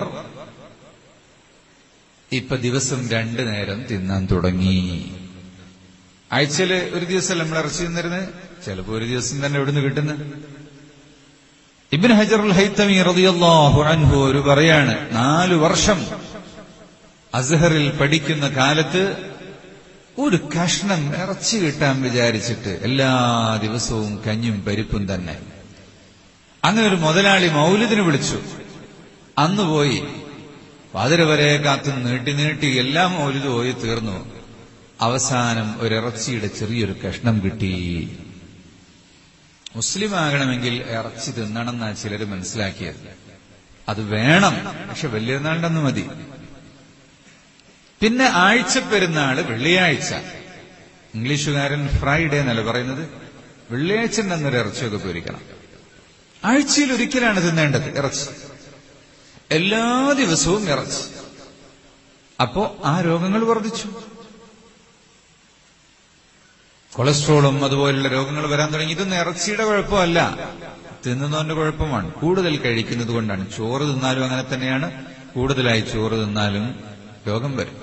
ഇപ്പൊ ദിവസം രണ്ടു നേരം തിന്നാൻ തുടങ്ങി ആഴ്ചയിൽ ഒരു ദിവസം നമ്മൾ ഇറച്ചി തിന്നിരുന്നത് ചിലപ്പോ ഒരു ദിവസം തന്നെ എവിടുന്ന് കിട്ടുന്നു ഇബിൻ ഹജറുൽ ഹൈത്തമി റളിയല്ലാഹു അൻഹു ഒരു പറയാണ് നാലു വർഷം അസ്ഹറിൽ പഠിക്കുന്ന കാലത്ത് ഒരു കഷ്ണം ഇറച്ചി കിട്ടാൻ വിചാരിച്ചിട്ട് എല്ലാ ദിവസവും കഞ്ഞും പരിപ്പും തന്നെ അങ്ങനെ ഒരു മുതലാളി മൗലിദിന് വിളിച്ചു അന്ന് പോയി പാതിര വരെ കാത്തു നീട്ടി നീട്ടി എല്ലാം മൗലിദ് പോയി തീർന്നു അവസാനം ഒരിറച്ചിയുടെ ചെറിയൊരു കഷ്ണം കിട്ടി മുസ്ലിം ആകണമെങ്കിൽ ഇറച്ചി തിന്നണം എന്നാ ചിലർ മനസ്സിലാക്കിയത് അത് വേണം പക്ഷെ വലിയൊരുനാളിന്റെ മതി പിന്നെ ആഴ്ച പെരുന്നാള് വെള്ളിയാഴ്ച ഇംഗ്ലീഷുകാരൻ ഫ്രൈഡേ എന്നല്ല പറയുന്നത് വെള്ളിയാഴ്ച എന്നൊരു ഇറച്ചിയൊക്കെ പൊരിക്കണം ആഴ്ചയിൽ ഒരിക്കലാണ് തിന്നേണ്ടത് ഇറച്ചി എല്ലാ ദിവസവും ഇറച്ചി അപ്പോ ആ രോഗങ്ങൾ വർദ്ധിച്ചു കൊളസ്ട്രോളും അതുപോലുള്ള രോഗങ്ങൾ വരാൻ തുടങ്ങി ഇതൊന്നും ഇറച്ചിയുടെ കുഴപ്പമല്ല തിന്നുന്നതിന്റെ കുഴപ്പമാണ് കൂടുതൽ കഴിക്കുന്നത് കൊണ്ടാണ് ചോറ് തിന്നാലും അങ്ങനെ തന്നെയാണ് കൂടുതലായി ചോറ് തിന്നാലും രോഗം വരും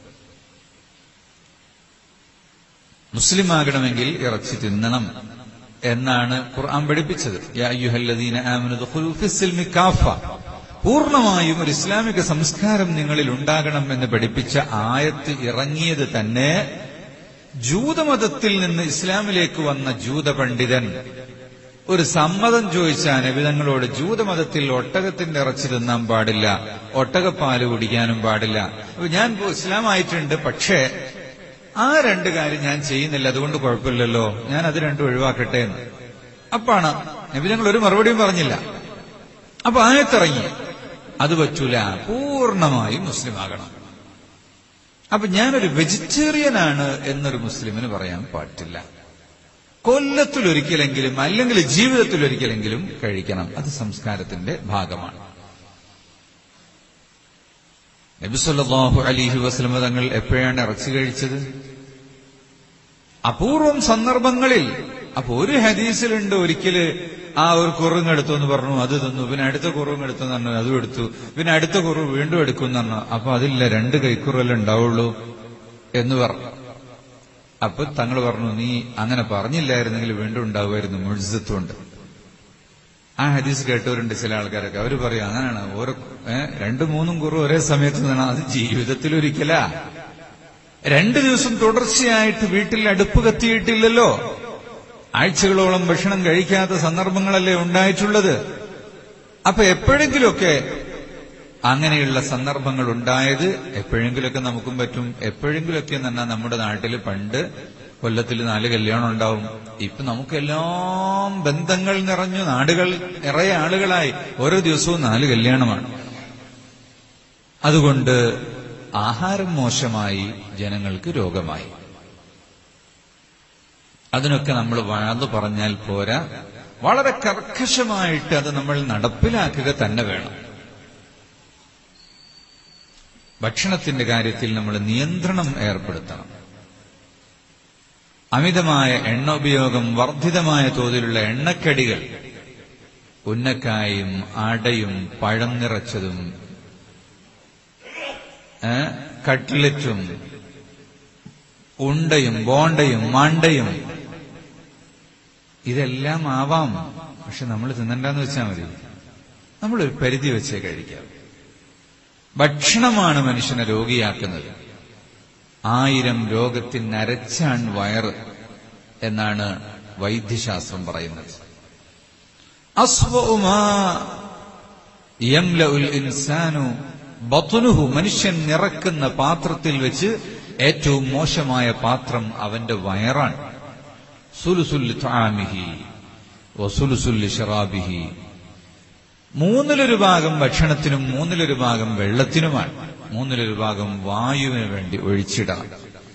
മുസ്ലിം ആകണമെങ്കിൽ ഇറച്ചി തിന്നണം എന്നാണ് ഖുർആൻ പഠിപ്പിച്ചത് യാ അയ്യുഹല്ലദീന ആമനു ദഖുലൂ ഫിസ്സിൽമി കാഫ പൂർണ്ണമായും ഒരു ഇസ്ലാമിക സംസ്കാരം നിങ്ങളിൽ ഉണ്ടാകണം എന്ന് പഠിപ്പിച്ച ആയത്ത് ഇറങ്ങിയത് തന്നെ ജൂതമതത്തിൽ നിന്ന് ഇസ്ലാമിലേക്ക് വന്ന ജൂത പണ്ഡിതൻ ഒരു സമ്മതം ചോദിച്ച നബിതങ്ങളോട് ജൂതമതത്തിൽ ഒട്ടകത്തിന്റെ ഇറച്ചി തിന്നാൻ പാടില്ല ഒട്ടകപ്പാല് കുടിക്കാനും പാടില്ല അപ്പൊ ഞാൻ ഇപ്പോ ഇസ്ലാമായിട്ടുണ്ട് പക്ഷേ ആ രണ്ട് കാര്യം ഞാൻ ചെയ്യുന്നില്ല അതുകൊണ്ട് കുഴപ്പമില്ലല്ലോ ഞാൻ അത് രണ്ടും ഒഴിവാക്കട്ടെ എന്ന് അപ്പാണ് നബി ഞങ്ങൾ ഒരു മറുപടിയും പറഞ്ഞില്ല അപ്പൊ ആയത്തിറങ്ങി അത് പറ്റൂല പൂർണ്ണമായും മുസ്ലിം ആകണം അപ്പൊ ഞാനൊരു വെജിറ്റേറിയനാണ് എന്നൊരു മുസ്ലിമിന് പറയാൻ പാടില്ല കൊല്ലത്തിലൊരിക്കലെങ്കിലും അല്ലെങ്കിൽ ജീവിതത്തിലൊരിക്കലെങ്കിലും കഴിക്കണം അത് സംസ്കാരത്തിന്റെ ഭാഗമാണ് നബിസ്വല്ലാഹു അലിഹി വസ്ലമ തങ്ങൾ എപ്പോഴാണ് ഇറച്ചി കഴിച്ചത് അപൂർവം സന്ദർഭങ്ങളിൽ അപ്പൊ ഒരു ഹദീസിലുണ്ട് ഒരിക്കല് ആ ഒരു കുറുങ്ങെടുത്തു എന്ന് പറഞ്ഞു അത് തന്നു പിന്നെ അടുത്ത കുറുങ്ങെടുത്തു എന്ന് പറഞ്ഞു അതും എടുത്തു പിന്നെ അടുത്ത കുറവ് വീണ്ടും എടുക്കും എന്ന് പറഞ്ഞു അപ്പൊ അതില്ല രണ്ട് കൈക്കുറല്ലേ ഉണ്ടാവുള്ളൂ എന്ന് പറഞ്ഞു അപ്പൊ തങ്ങൾ പറഞ്ഞു നീ അങ്ങനെ പറഞ്ഞില്ലായിരുന്നെങ്കിൽ വീണ്ടും ഉണ്ടാവുമായിരുന്നു മുഴുസത്തുണ്ട് ആ ഹദീസ് കേട്ടവരുണ്ട് ചില ആൾക്കാരൊക്കെ അവർ പറയും അങ്ങനെയാണ് ഓരോ രണ്ടു മൂന്നും കുറവ് ഒരേ സമയത്ത് നിന്നാണ് അത് ജീവിതത്തിൽ ഒരിക്കലാ രണ്ടു ദിവസം തുടർച്ചയായിട്ട് വീട്ടിൽ അടുപ്പ് കത്തിയിട്ടില്ലല്ലോ ആഴ്ചകളോളം ഭക്ഷണം കഴിക്കാത്ത സന്ദർഭങ്ങളല്ലേ ഉണ്ടായിട്ടുള്ളത് അപ്പൊ എപ്പോഴെങ്കിലുമൊക്കെ അങ്ങനെയുള്ള സന്ദർഭങ്ങൾ ഉണ്ടായത് എപ്പോഴെങ്കിലുമൊക്കെ നമുക്കും പറ്റും എപ്പോഴെങ്കിലുമൊക്കെ തന്നെ നമ്മുടെ നാട്ടിൽ പണ്ട് കൊല്ലത്തിൽ നാല് കല്യാണം ഉണ്ടാവും ഇപ്പൊ നമുക്കെല്ലാം ബന്ധങ്ങൾ നിറഞ്ഞു നാടുകൾ നിറയെ ആളുകളായി ഓരോ ദിവസവും നാല് കല്യാണമാണ് അതുകൊണ്ട് ആഹാരം മോശമായി ജനങ്ങൾക്ക് രോഗമായി അതിനൊക്കെ നമ്മൾ വാത് പറഞ്ഞാൽ പോരാ വളരെ കർക്കശമായിട്ട് അത് നമ്മൾ നടപ്പിലാക്കുക തന്നെ വേണം ഭക്ഷണത്തിന്റെ കാര്യത്തിൽ നമ്മൾ നിയന്ത്രണം ഏർപ്പെടുത്തണം അമിതമായ എണ്ണ ഉപയോഗം വർദ്ധിതമായ തോതിലുള്ള എണ്ണക്കടികൾ ഉന്നക്കായും അടയും പഴം നിറച്ചതും കട്ട്ലറ്റും ഉണ്ടയും ബോണ്ടയും മാണ്ടയും ഇതെല്ലാം ആവാം പക്ഷെ നമ്മൾ തിന്നണ്ടെന്ന് വെച്ചാൽ മതി നമ്മളൊരു പരിധി വെച്ചേ കഴിക്കാം ഭക്ഷണമാണ് മനുഷ്യനെ രോഗിയാക്കുന്നത് ആയിരം രോഗത്തിന് അരച്ചാൻ വയറ് എന്നാണ് വൈദ്യശാസ്ത്രം പറയുന്നത് ഇൻസാനു ബത്തുനുഹു മനുഷ്യൻ നിറക്കുന്ന പാത്രത്തിൽ വെച്ച് ഏറ്റവും മോശമായ പാത്രം അവന്റെ വയറാണ് സുലുസുല്ലി താമിഹി വസുലുസുല്ലി ഷറാബിഹി മൂന്നിലൊരു ഭാഗം ഭക്ഷണത്തിനും മൂന്നിലൊരു ഭാഗം വെള്ളത്തിനുമാണ് മൂന്നിലൊരു ഭാഗം വായുവിന് വേണ്ടി ഒഴിച്ചിടണം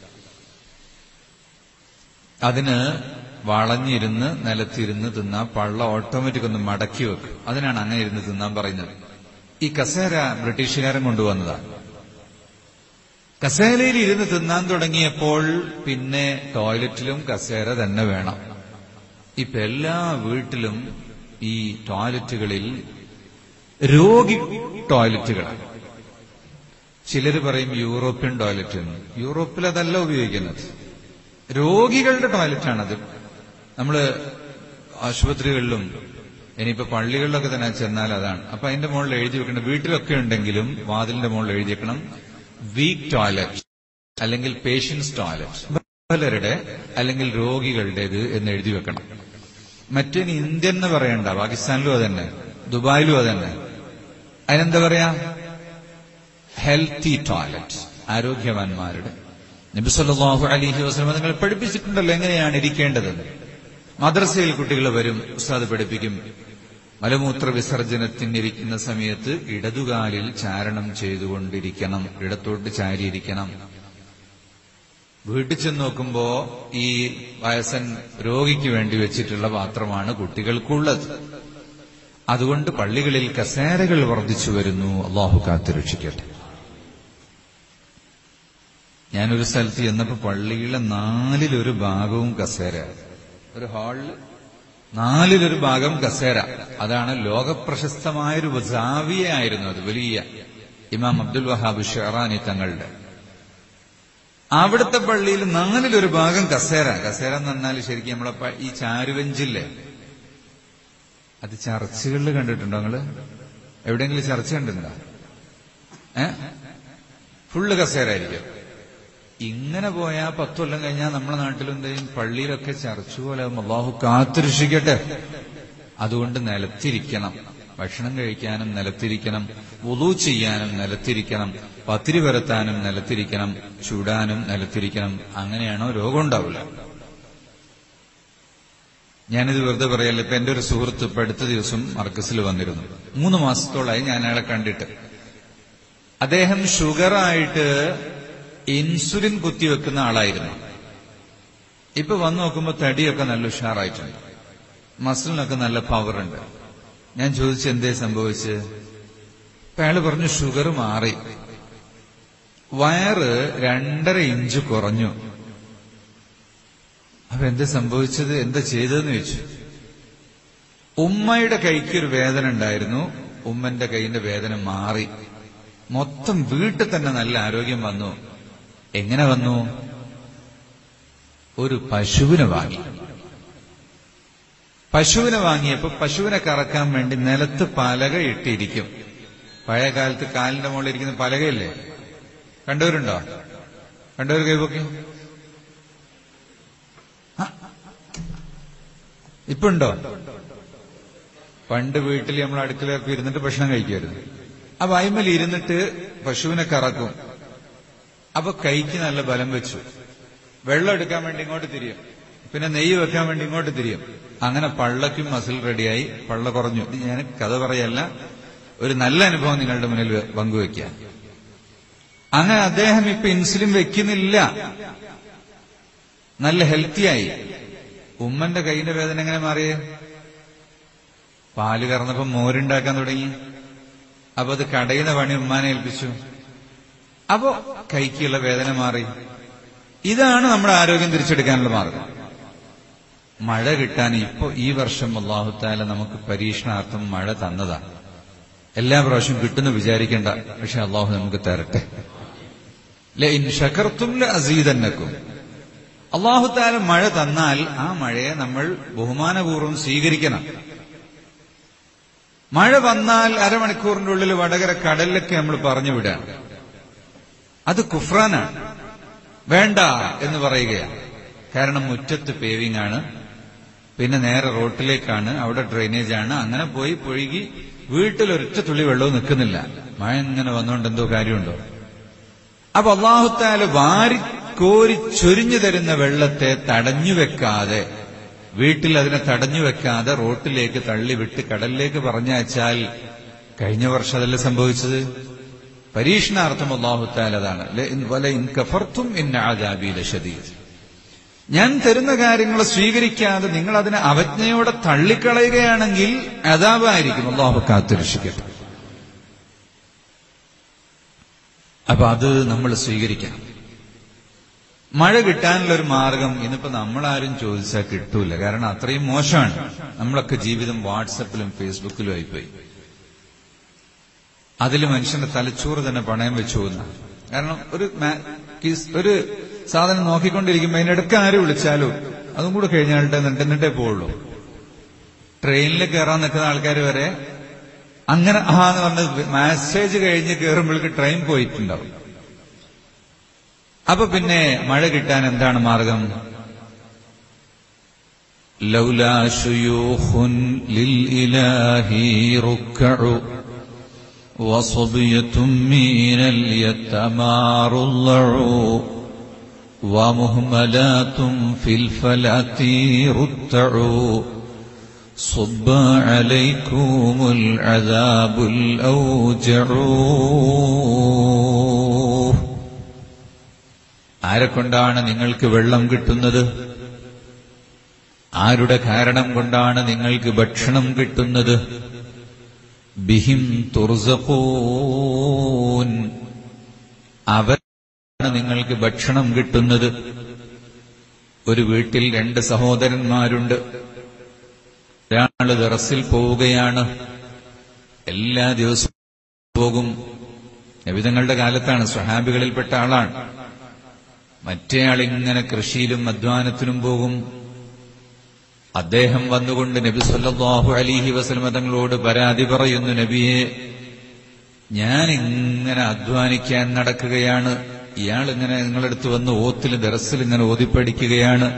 അതിന് വളഞ്ഞിരുന്ന് നിലത്തിരുന്ന് തിന്നാൻ പള്ള ഓട്ടോമാറ്റിക് ഒന്ന് മടക്കി വെക്കും അതിനാണ് അങ്ങനെ ഇരുന്ന് തിന്നാൻ പറയുന്നത് ഈ കസേര ബ്രിട്ടീഷുകാരൻ കൊണ്ടുവന്നതാണ് കസേരയിൽ ഇരുന്ന് തിന്നാൻ തുടങ്ങിയപ്പോൾ പിന്നെ ടോയ്ലറ്റിലും കസേര തന്നെ വേണം ഇപ്പൊ എല്ലാ വീട്ടിലും ഈ ടോയ്ലറ്റുകളിൽ രോഗി ടോയ്ലറ്റുകളാണ് ചിലർ പറയും യൂറോപ്യൻ ടോയ്ലറ്റ് എന്ന് യൂറോപ്പിൽ അതല്ല ഉപയോഗിക്കുന്നത് രോഗികളുടെ ടോയ്ലറ്റാണത് നമ്മള് ആശുപത്രികളിലും ഇനിയിപ്പോ പള്ളികളിലൊക്കെ തന്നെ ചെന്നാൽ അതാണ് അപ്പൊ അതിന്റെ മുകളിൽ എഴുതി വെക്കണം വീട്ടിലൊക്കെ ഉണ്ടെങ്കിലും വാതിലിന്റെ മുകളിൽ എഴുതി വെക്കണം വീക്ക് ടോയ്ലറ്റ് അല്ലെങ്കിൽ പേഷ്യൻസ് ടോയ്ലറ്റ് പലരുടെ അല്ലെങ്കിൽ രോഗികളുടേത് എന്ന് എഴുതി വെക്കണം മറ്റേന് ഇന്ത്യൻ എന്ന് പറയണ്ട പാകിസ്ഥാനിലും അതന്നെ ദുബായിലും അതന്നെ അതിനെന്താ പറയാ ഹെൽത്തി ടോയ്ലറ്റ് ആരോഗ്യവാന്മാരുടെ നബിസ്വല്ലാഹു അലിഹി വസ്ലമ നിങ്ങൾ പഠിപ്പിച്ചിട്ടുണ്ടല്ലോ എങ്ങനെയാണ് ഇരിക്കേണ്ടതെന്ന് മദ്രസയിൽ കുട്ടികൾ വരും ഉസ്താദ് പഠിപ്പിക്കും മലമൂത്ര വിസർജനത്തിനിരിക്കുന്ന സമയത്ത് ഇടതുകാലിൽ ചാരണം ചെയ്തുകൊണ്ടിരിക്കണം ഇടത്തോട്ട് ചാരിയിരിക്കണം വീട്ടിൽ ചെന്ന് നോക്കുമ്പോ ഈ വയസ്സൻ രോഗിക്ക് വേണ്ടി വെച്ചിട്ടുള്ള പാത്രമാണ് കുട്ടികൾക്കുള്ളത് അതുകൊണ്ട് പള്ളികളിൽ കസേരകൾ വർദ്ധിച്ചു വരുന്നു അള്ളാഹു കാത്തുരക്ഷിക്കട്ടെ ഞാനൊരു സ്ഥലത്ത് ചെന്നപ്പോ പള്ളിയിലെ നാലിലൊരു ഭാഗവും കസേര ഒരു ഹാളിൽ നാലിലൊരു ഭാഗം കസേര അതാണ് ലോകപ്രശസ്തമായൊരു ജാവിയായിരുന്നു അത് വലിയ ഇമാം അബ്ദുൽ വഹാബ് ഷെറാനി തങ്ങളുടെ അവിടുത്തെ പള്ളിയിൽ നാലിലൊരു ഭാഗം കസേര കസേര എന്ന് പറഞ്ഞാൽ ശരിക്കും നമ്മളെ ഈ ചാരുവെഞ്ചില്ലേ അത് ചർച്ചകളിൽ കണ്ടിട്ടുണ്ടോ നിങ്ങള് എവിടെയെങ്കിലും ചർച്ച കണ്ടിട്ടുണ്ടോ ഏ ഫുള്ള് കസേര ആയിരിക്കും ഇങ്ങനെ പോയാൽ പത്തു കൊല്ലം കഴിഞ്ഞാൽ നമ്മുടെ നാട്ടിലും എന്തെയും പള്ളിയിലൊക്കെ ചർച്ച പോലെ അള്ളാഹു കാത്തുരക്ഷിക്കട്ടെ അതുകൊണ്ട് നിലത്തിരിക്കണം ഭക്ഷണം കഴിക്കാനും നിലത്തിരിക്കണം വുളു ചെയ്യാനും നിലത്തിരിക്കണം പത്തിരി പരത്താനും നിലത്തിരിക്കണം ചൂടാനും നിലത്തിരിക്കണം അങ്ങനെയാണോ രോഗം ഉണ്ടാവില്ല ഞാനിത് വെറുതെ പറയല്ല ഇപ്പൊ എന്റെ ഒരു സുഹൃത്ത് ഇപ്പൊ അടുത്ത ദിവസം മർക്കസിൽ വന്നിരുന്നു മൂന്ന് മാസത്തോളായി ഞാൻ അയാളെ കണ്ടിട്ട് അദ്ദേഹം ഷുഗറായിട്ട് ഇൻസുലിൻ കുത്തിവെക്കുന്ന ആളായിരുന്നു ഇപ്പൊ വന്നു നോക്കുമ്പോ തടിയൊക്കെ നല്ല ഉഷാറായിട്ടുണ്ട് മസിലിനൊക്കെ നല്ല പവറുണ്ട് ഞാൻ ചോദിച്ചു എന്തേ സംഭവിച്ച് അപ്പൊ അയാള് പറഞ്ഞു ഷുഗർ മാറി വയറ് രണ്ടര ഇഞ്ച് കുറഞ്ഞു അപ്പൊ എന്താ സംഭവിച്ചത് എന്താ ചെയ്തതെന്ന് ചോദിച്ചു ഉമ്മയുടെ കൈക്ക് ഒരു വേദന ഉണ്ടായിരുന്നു ഉമ്മന്റെ കൈയിന്റെ വേദന മാറി മൊത്തം വീട്ടിൽ തന്നെ നല്ല ആരോഗ്യം വന്നു എങ്ങനെ വന്നു ഒരു പശുവിനെ വാങ്ങി പശുവിനെ വാങ്ങിയപ്പോ പശുവിനെ കറക്കാൻ വേണ്ടി നിലത്ത് പലക ഇട്ടിരിക്കും പഴയ കാലത്ത് കാലിന്റെ മുകളിൽ ഇരിക്കുന്ന പലകയില്ലേ കണ്ടവരുണ്ടോ കണ്ടവർ കൈപൊക്കെ ഇപ്പൊ ഉണ്ടോ പണ്ട് വീട്ടിൽ നമ്മൾ അടുക്കളയൊക്കെ ഇരുന്നിട്ട് ഭക്ഷണം കഴിക്കുമായിരുന്നു അപ്പൊ അയിമൽ ഇരുന്നിട്ട് പശുവിനെ കറക്കും അപ്പൊ കൈക്ക് നല്ല ബലം വെച്ചു വെള്ളം എടുക്കാൻ വേണ്ടി ഇങ്ങോട്ട് തിരിയും പിന്നെ നെയ്യ് വെക്കാൻ വേണ്ടി ഇങ്ങോട്ട് തിരിയും അങ്ങനെ പള്ളക്കും മസിൽ റെഡിയായി പള്ള കുറഞ്ഞു ഇത് ഞാൻ കഥ പറയല്ല ഒരു നല്ല അനുഭവം നിങ്ങളുടെ മുന്നിൽ പങ്കുവെക്കുക അങ്ങനെ അദ്ദേഹം ഇപ്പൊ ഇൻസുലിൻ വെക്കുന്നില്ല നല്ല ഹെൽത്തിയായി ഉമ്മന്റെ കൈയിന്റെ വേദന എങ്ങനെ മാറിയേ പാല് കറന്നപ്പോ മോരുണ്ടാക്കാൻ തുടങ്ങി അപ്പൊ അത് കടയുന്ന പണി ഉമ്മാനെ ഏൽപ്പിച്ചു അപ്പോ കൈക്കുള്ള വേദന മാറി ഇതാണ് നമ്മുടെ ആരോഗ്യം തിരിച്ചെടുക്കാനുള്ള മാർഗം മഴ കിട്ടാൻ ഇപ്പോ ഈ വർഷം അള്ളാഹുത്താല നമുക്ക് പരീക്ഷണാർത്ഥം മഴ തന്നതാണ് എല്ലാ പ്രാവശ്യം കിട്ടുന്നു വിചാരിക്കേണ്ട പക്ഷെ അള്ളാഹു നമുക്ക് തരട്ടെ ഇൻ ഷക്കർത്തും അസീതന്നക്കും അള്ളാഹുത്താല മഴ തന്നാൽ ആ മഴയെ നമ്മൾ ബഹുമാനപൂർവ്വം സ്വീകരിക്കണം മഴ വന്നാൽ അരമണിക്കൂറിന്റെ ഉള്ളിൽ വടകര കടലിലൊക്കെ നമ്മൾ പറഞ്ഞു വിടാൻ അത് കുഫ്രാനാണ് വേണ്ട എന്ന് പറയുകയാണ് കാരണം മുറ്റത്ത് പേവിംഗ് ആണ് പിന്നെ നേരെ റോട്ടിലേക്കാണ് അവിടെ ഡ്രെയിനേജ് ആണ് അങ്ങനെ പോയി പൊഴുകി വീട്ടിൽ ഒരൊറ്റ തുള്ളി വെള്ളവും നിൽക്കുന്നില്ല മഴ ഇങ്ങനെ വന്നുകൊണ്ട് എന്തോ കാര്യമുണ്ടോ അപ്പൊ അള്ളാഹുത്താല് വാരി കോരി ചൊരിഞ്ഞു തരുന്ന വെള്ളത്തെ തടഞ്ഞു വെക്കാതെ വീട്ടിൽ അതിനെ തടഞ്ഞു വെക്കാതെ റോട്ടിലേക്ക് തള്ളിവിട്ട് കടലിലേക്ക് പറഞ്ഞയച്ചാൽ കഴിഞ്ഞ വർഷം അതല്ലേ സംഭവിച്ചത് പരീക്ഷണാർത്ഥം അള്ളാഹുത്താൽ അതാണ് വല ഇൻ കഫർത്തും ഇൻ ആജാബീല ഷദീദ് ഞാൻ തരുന്ന കാര്യങ്ങൾ സ്വീകരിക്കാതെ നിങ്ങൾ അതിനെ അവജ്ഞയോടെ തള്ളിക്കളയുകയാണെങ്കിൽ അതാപായിരിക്കും അള്ളാഹു കാത്തുരക്ഷിക്കട്ടെ അപ്പൊ അത് നമ്മൾ സ്വീകരിക്കണം മഴ കിട്ടാനുള്ള ഒരു മാർഗം ഇന്നിപ്പോ നമ്മളാരും ചോദിച്ചാൽ കിട്ടൂല കാരണം അത്രയും മോശമാണ് നമ്മളൊക്കെ ജീവിതം വാട്സപ്പിലും ഫേസ്ബുക്കിലും ആയിപ്പോയി അതിൽ മനുഷ്യന്റെ തലച്ചോറ് തന്നെ പണയം വെച്ചു പോകുന്ന കാരണം ഒരു ഒരു സാധനം നോക്കിക്കൊണ്ടിരിക്കുമ്പോ അതിനിടയ്ക്ക് ആര് വിളിച്ചാലോ അതും കൂടെ കഴിഞ്ഞാlte എന്നിട്ടേ പോവുള്ളൂ ട്രെയിനിൽ കയറാൻ നിൽക്കുന്ന ആൾക്കാർ വരെ അങ്ങനെ ആ എന്ന് പറഞ്ഞ മെസ്സേജ് കഴിഞ്ഞ് കയറുമ്പോഴേക്ക് ട്രെയിൻ പോയിട്ടുണ്ടാവും അപ്പൊ പിന്നെ മഴ കിട്ടാൻ എന്താണ് മാർഗം ലൗലാ ശുയൂഖുൻ ലിൽ ഇലാഹി റുക്കഉ وصبية من اليتامى رضعوا ومهملات في الفلاة رتعوا صب عليكم العذاب الأوجع ആരെക്കൊണ്ടാണ് നിങ്ങൾക്ക് വെള്ളം കിട്ടുന്നത് ആരുടെ കാരണം കൊണ്ടാണ് നിങ്ങൾക്ക് ഭക്ഷണം കിട്ടുന്നത് ബിഹിം തുർസഖൂൻ അവരാണ് നിങ്ങൾക്ക് ഭക്ഷണം കിട്ടുന്നത് ഒരു വീട്ടിൽ രണ്ട് സഹോദരന്മാരുണ്ട് ഒരാള് ദറസിൽ പോവുകയാണ് എല്ലാ ദിവസവും പോകും നബിതങ്ങളുടെ കാലത്താണ് സ്വഹാബികളിൽപ്പെട്ട ആളാണ് മറ്റേയാൾ ഇങ്ങനെ കൃഷിയിലും അധ്വാനത്തിനും പോകും അദ്ദേഹം വന്നുകൊണ്ട് നബി സല്ലല്ലാഹു അലിഹി വസല്ലമ തങ്ങളോട് പരാതി പറയുന്നു നബിയെ ഞാൻ ഇങ്ങനെ അധ്വാനിക്കാൻ നടക്കുകയാണ് ഇയാൾ ഇങ്ങനെ നിങ്ങളടുത്ത് വന്ന് ഓത്തിൽ ദറസിൽ ഇങ്ങനെ ഓതിപ്പടിക്കുകയാണ്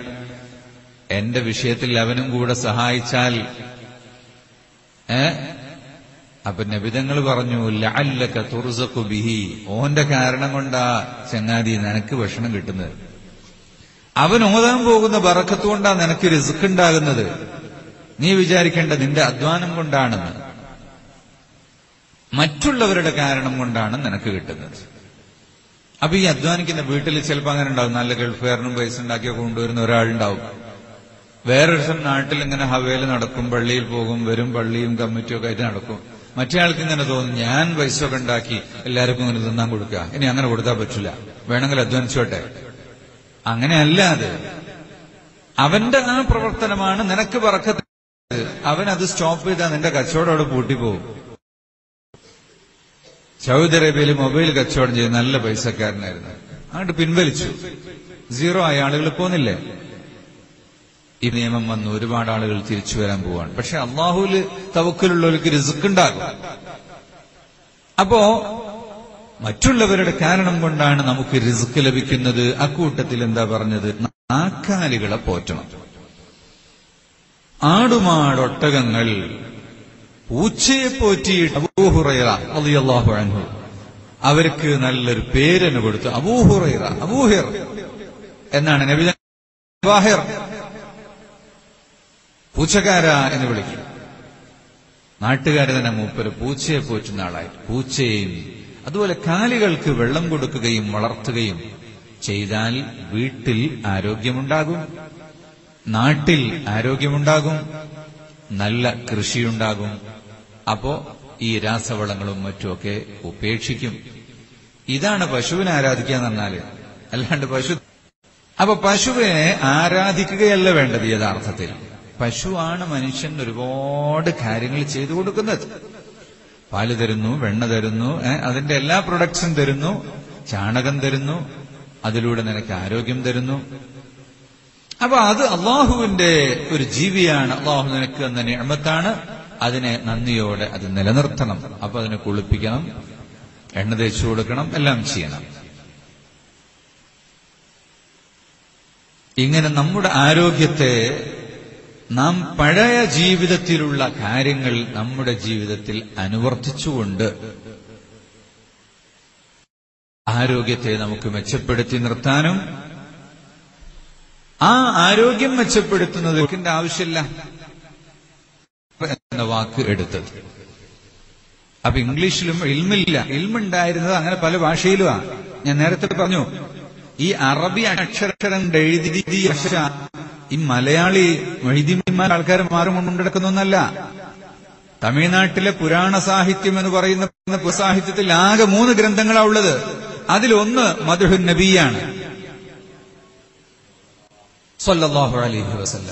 എന്റെ വിഷയത്തിൽ അവനും കൂടെ സഹായിച്ചാൽ ഏ അപ്പൊ നബിതങ്ങൾ പറഞ്ഞു ലഅല്ലക തുർസഖു ബിഹി ഓന്റെ കാരണം കൊണ്ടാ ചങ്ങാതി നിനക്ക് ഭക്ഷണം കിട്ടുന്നത് അവൻ ഓതാൻ പോകുന്ന ബറക്കത്ത് കൊണ്ടാ നിനക്ക് റിസ്ക് ഉണ്ടാകുന്നത് നീ വിചാരിക്കേണ്ട നിന്റെ അധ്വാനം കൊണ്ടാണെന്ന് മറ്റുള്ളവരുടെ കാരണം കൊണ്ടാണ് നിനക്ക് കിട്ടുന്നത് അപ്പൊ ഈ അധ്വാനിക്കുന്ന വീട്ടിൽ ചിലപ്പോൾ അങ്ങനെ ഉണ്ടാവും നല്ല ഗൾഫുകാരനും പൈസ ഉണ്ടാക്കിയൊക്കെ കൊണ്ടുവരുന്ന ഒരാളുണ്ടാവും വേറൊരു നാട്ടിൽ ഇങ്ങനെ ഹവേല് നടക്കും പള്ളിയിൽ പോകും വരും പള്ളിയും കമ്മിറ്റിയും ഒക്കെ ആയിട്ട് നടക്കും മറ്റേ ആൾക്ക് ഇങ്ങനെ തോന്നും ഞാൻ പൈസ ഒക്കെ ഉണ്ടാക്കി എല്ലാവർക്കും ഇങ്ങനെ തിന്നാൻ കൊടുക്കുക ഇനി അങ്ങനെ കൊടുത്താൽ പറ്റില്ല വേണമെങ്കിൽ അധ്വാനിച്ചോട്ടെ അങ്ങനെയല്ല അത് അവന്റെ ആ പ്രവർത്തനമാണ് നിനക്ക് പറക്കത്ത് അവൻ അത് സ്റ്റോപ്പ് ചെയ്താൽ നിന്റെ കച്ചവടം അവിടെ പൂട്ടിപ്പോകും സൗദി അറേബ്യയിൽ മൊബൈൽ കച്ചവടം ചെയ്ത് നല്ല പൈസക്കാരനായിരുന്നു അങ്ങോട്ട് പിൻവലിച്ചു സീറോ ആയ ആളുകൾ പോന്നില്ലേ ഈ നിയമം വന്ന് ഒരുപാട് ആളുകൾ തിരിച്ചു വരാൻ പോവാണ് പക്ഷെ അള്ളാഹുല് തവക്കലുള്ളവർക്ക് റിസ്ക് ഉണ്ടാകും അപ്പോ മറ്റുള്ളവരുടെ കാരണം കൊണ്ടാണ് നമുക്ക് റിസ്ക് ലഭിക്കുന്നത് അക്കൂട്ടത്തിൽ എന്താ പറഞ്ഞത് നാക്കാലികളെ പോറ്റണം ആടുമാടൊട്ടകങ്ങൾ പൂച്ചയെ പോറ്റിയിട്ട് അബൂഹുറൈറ റളിയല്ലാഹു അൻഹു അവർക്ക് നല്ലൊരു പേരന് കൊടുത്തു അബൂഹുറൈറ അബൂഹിർ എന്നാണ് നബി വാഹിർ പൂച്ചക്കാര എന്ന് വിളിക്കും നാട്ടുകാര് തന്നെ മൂപ്പര് പൂച്ചയെ പോറ്റുന്ന ആളായി പൂച്ചയെയും അതുപോലെ കാലികൾക്ക് വെള്ളം കൊടുക്കുകയും വളർത്തുകയും ചെയ്താൽ വീട്ടിൽ ആരോഗ്യമുണ്ടാകും നാട്ടിൽ ആരോഗ്യമുണ്ടാകും നല്ല കൃഷിയുണ്ടാകും അപ്പോ ഈ രാസവളങ്ങളും മറ്റുമൊക്കെ ഉപേക്ഷിക്കും ഇതാണ് പശുവിനെ ആരാധിക്കുക എന്ന് പറഞ്ഞാല് അല്ലാണ്ട് പശു അപ്പൊ പശുവിനെ ആരാധിക്കുകയല്ല വേണ്ടത് യഥാർത്ഥത്തിൽ പശുവാണ് മനുഷ്യൻ ഒരുപാട് കാര്യങ്ങൾ ചെയ്തു കൊടുക്കുന്നത് പാല് തരുന്നു വെണ്ണ തരുന്നു അതിന്റെ എല്ലാ പ്രൊഡക്ട്സും തരുന്നു ചാണകം തരുന്നു അതിലൂടെ നിനക്ക് ആരോഗ്യം തരുന്നു അപ്പൊ അത് അള്ളാഹുവിന്റെ ഒരു ജീവിയാണ് അള്ളാഹു നിനക്ക് എന്ന നിയമത്താണ് അതിനെ നന്ദിയോടെ അത് നിലനിർത്തണം അപ്പൊ അതിനെ കുളിപ്പിക്കണം എണ്ണ തേച്ചു കൊടുക്കണം എല്ലാം ചെയ്യണം ഇങ്ങനെ നമ്മുടെ ആരോഗ്യത്തെ നാം പഴയ ജീവിതത്തിലുള്ള കാര്യങ്ങൾ നമ്മുടെ ജീവിതത്തിൽ അനുവർത്തിച്ചുകൊണ്ട് ആരോഗ്യത്തെ നമുക്ക് മെച്ചപ്പെടുത്തി നിർത്താനും ആ ആരോഗ്യം മെച്ചപ്പെടുത്തുന്നത് ആവശ്യമില്ല എന്ന വാക്ക് എടുത്തത് അപ്പൊ ഇംഗ്ലീഷിലും ഇൽമില്ല ഇൽമുണ്ടായിരുന്നത് അങ്ങനെ പല ഭാഷയിലുമാണ് ഞാൻ നേരത്തെ പറഞ്ഞു ഈ അറബി അക്ഷരം എഴുതി ഈ മലയാളി മൊയ്തീന്മാർ ആൾക്കാർ മാറും കൊണ്ടുനടക്കുന്നൊന്നല്ല തമിഴ്നാട്ടിലെ പുരാണ സാഹിത്യം എന്ന് പറയുന്ന സാഹിത്യത്തിൽ ആകെ മൂന്ന് ഗ്രന്ഥങ്ങളാണ് ഉള്ളത് അതിലൊന്ന് മധുഹുൻ നബിയാണ് സല്ലല്ലാഹു അലൈഹി വസല്ലം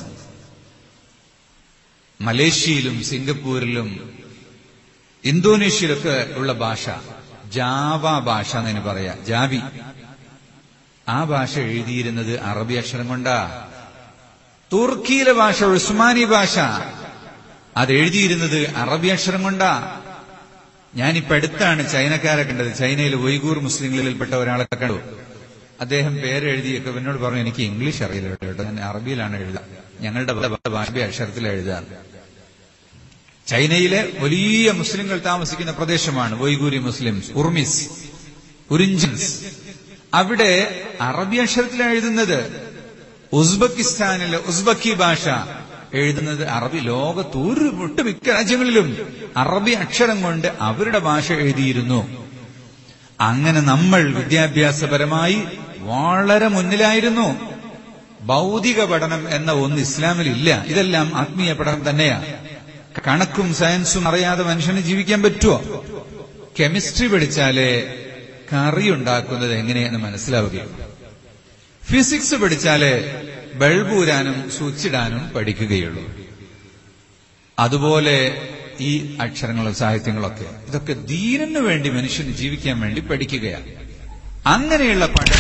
മലേഷ്യയിലും സിംഗപ്പൂരിലും ഇന്തോനേഷ്യയിലൊക്കെ ഉള്ള ഭാഷ ജാവ ഭാഷ എന്നതിന് പറയാ ജാവി ആ ഭാഷ എഴുതിയിരുന്നത് അറബി അക്ഷരം കൊണ്ടാ തുർക്കിയിലെ ഭാഷ ഉസ്മാനി ഭാഷ അത് എഴുതിയിരുന്നത് അറബി അക്ഷരം കൊണ്ടാ ഞാനിപ്പോ അടുത്താണ് ചൈനക്കാരെ കണ്ടത് ചൈനയിൽ ഉയ്ഗൂർ മുസ്ലിങ്ങളിൽപ്പെട്ട ഒരാളെ കണ്ടു അദ്ദേഹം പേരെഴുതിയൊക്കെ എന്നോട് പറഞ്ഞു എനിക്ക് ഇംഗ്ലീഷ് അറിയില്ല കേട്ടോ ഞാൻ അറബിയിലാണ് എഴുതുക ഞങ്ങളുടെ ഭാഷ അക്ഷരത്തിൽ എഴുതാൻ ചൈനയിലെ വലിയ മുസ്ലിങ്ങൾ താമസിക്കുന്ന പ്രദേശമാണ് വൈഗൂരി മുസ്ലിംസ് ഉർമിസ് ഉറിഞ്ചൻസ് അവിടെ അറബി അക്ഷരത്തിലാണ് എഴുതുന്നത് ഉസ്ബെക്കിസ്ഥാനിലെ ഉസ്ബക്കി ഭാഷ എഴുതുന്നത് അറബി ലോകത്ത് ഒരു ഒട്ടുമിക്ക രാജ്യങ്ങളിലും അറബി അക്ഷരം കൊണ്ട് അവരുടെ ഭാഷ എഴുതിയിരുന്നു അങ്ങനെ നമ്മൾ വിദ്യാഭ്യാസപരമായി വളരെ മുന്നിലായിരുന്നു ഭൗതിക പഠനം എന്ന ഒന്ന് ഇസ്ലാമിൽ ഇല്ല ഇതെല്ലാം ആത്മീയ പഠനം തന്നെയാണ് കണക്കും സയൻസും അറിയാതെ മനുഷ്യന് ജീവിക്കാൻ പറ്റുമോ കെമിസ്ട്രി പഠിച്ചാലേ കറി ഉണ്ടാക്കുന്നത് എങ്ങനെയെന്ന് മനസ്സിലാവുകയുള്ളൂ ഫിസിക്സ് പഠിച്ചാലേ ബൾബൂരാനും സ്വിച്ചിടാനും പഠിക്കുകയുള്ളൂ അതുപോലെ ഈ അക്ഷരങ്ങളും സാഹിത്യങ്ങളൊക്കെ ഇതൊക്കെ ദീനു വേണ്ടി മനുഷ്യന് ജീവിക്കാൻ വേണ്ടി പഠിക്കുകയാണ് അങ്ങനെയുള്ള പഠനം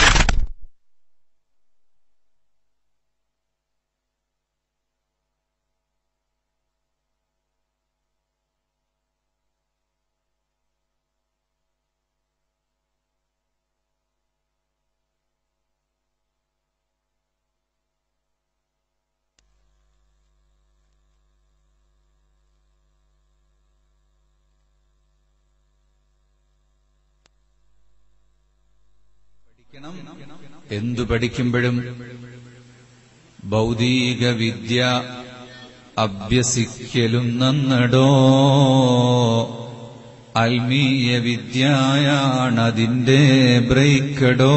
എന്തു പഠിക്കുമ്പോഴും ഭൗതിക വിദ്യ അഭ്യസിക്കലും നന്നടോ ആത്മീയ വിദ്യയാണതിന്റെ ബ്രേക്കടോ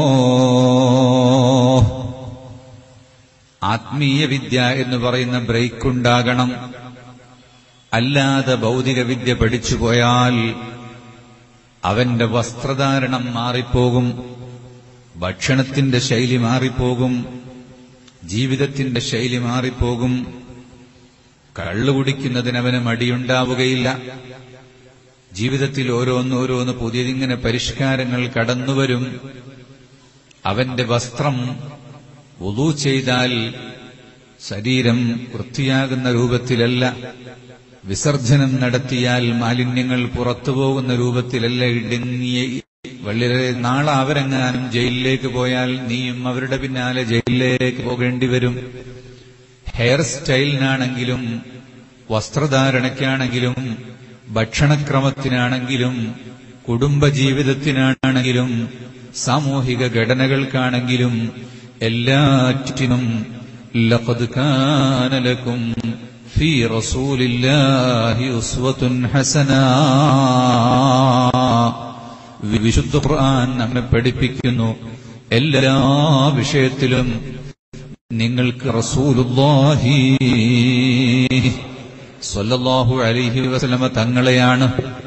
ആത്മീയ വിദ്യ എന്ന് പറയുന്ന ബ്രേക്ക് ഉണ്ടാകണം അല്ലാതെ ഭൗതിക വിദ്യ പഠിച്ചുപോയാൽ അവന്റെ വസ്ത്രധാരണം മാറിപ്പോകും ഭക്ഷണത്തിന്റെ ശൈലി മാറിപ്പോകും ജീവിതത്തിന്റെ ശൈലി മാറിപ്പോകും കള്ളു കുടിക്കുന്നതിനവന് മടിയുണ്ടാവുകയില്ല ജീവിതത്തിൽ ഓരോന്നോരോന്ന് പുതിയതിങ്ങനെ പരിഷ്കാരങ്ങൾ കടന്നുവരും അവന്റെ വസ്ത്രം ഉളു ചെയ്താൽ ശരീരം വൃത്തിയാകുന്ന രൂപത്തിലല്ല വിസർജനം നടത്തിയാൽ മാലിന്യങ്ങൾ പുറത്തുപോകുന്ന രൂപത്തിലല്ല ഇടുങ്ങിയ വളരെ നാളെ അവരെങ്ങാനും ജയിലിലേക്ക് പോയാൽ നീയും അവരുടെ പിന്നാലെ ജയിലിലേക്ക് പോകേണ്ടി വരും ഹെയർ സ്റ്റൈലിനാണെങ്കിലും വസ്ത്രധാരണയ്ക്കാണെങ്കിലും ഭക്ഷണക്രമത്തിനാണെങ്കിലും കുടുംബജീവിതത്തിനാണെങ്കിലും സാമൂഹിക ഘടനകൾക്കാണെങ്കിലും എല്ലാറ്റിനും ലഖദ് കാന ലക്കും ഫീ റസൂലില്ലാഹി ഉസ്വത്തുൻ ഹസന വിശുദ്ധ ഖുർആൻ നമ്മെ പഠിപ്പിക്കുന്നു എല്ലാ വിഷയത്തിലും നിങ്ങൾക്ക് റസൂലുള്ളാഹി സ്വല്ലല്ലാഹു അലൈഹി വസല്ലമ തങ്ങളെയാണ്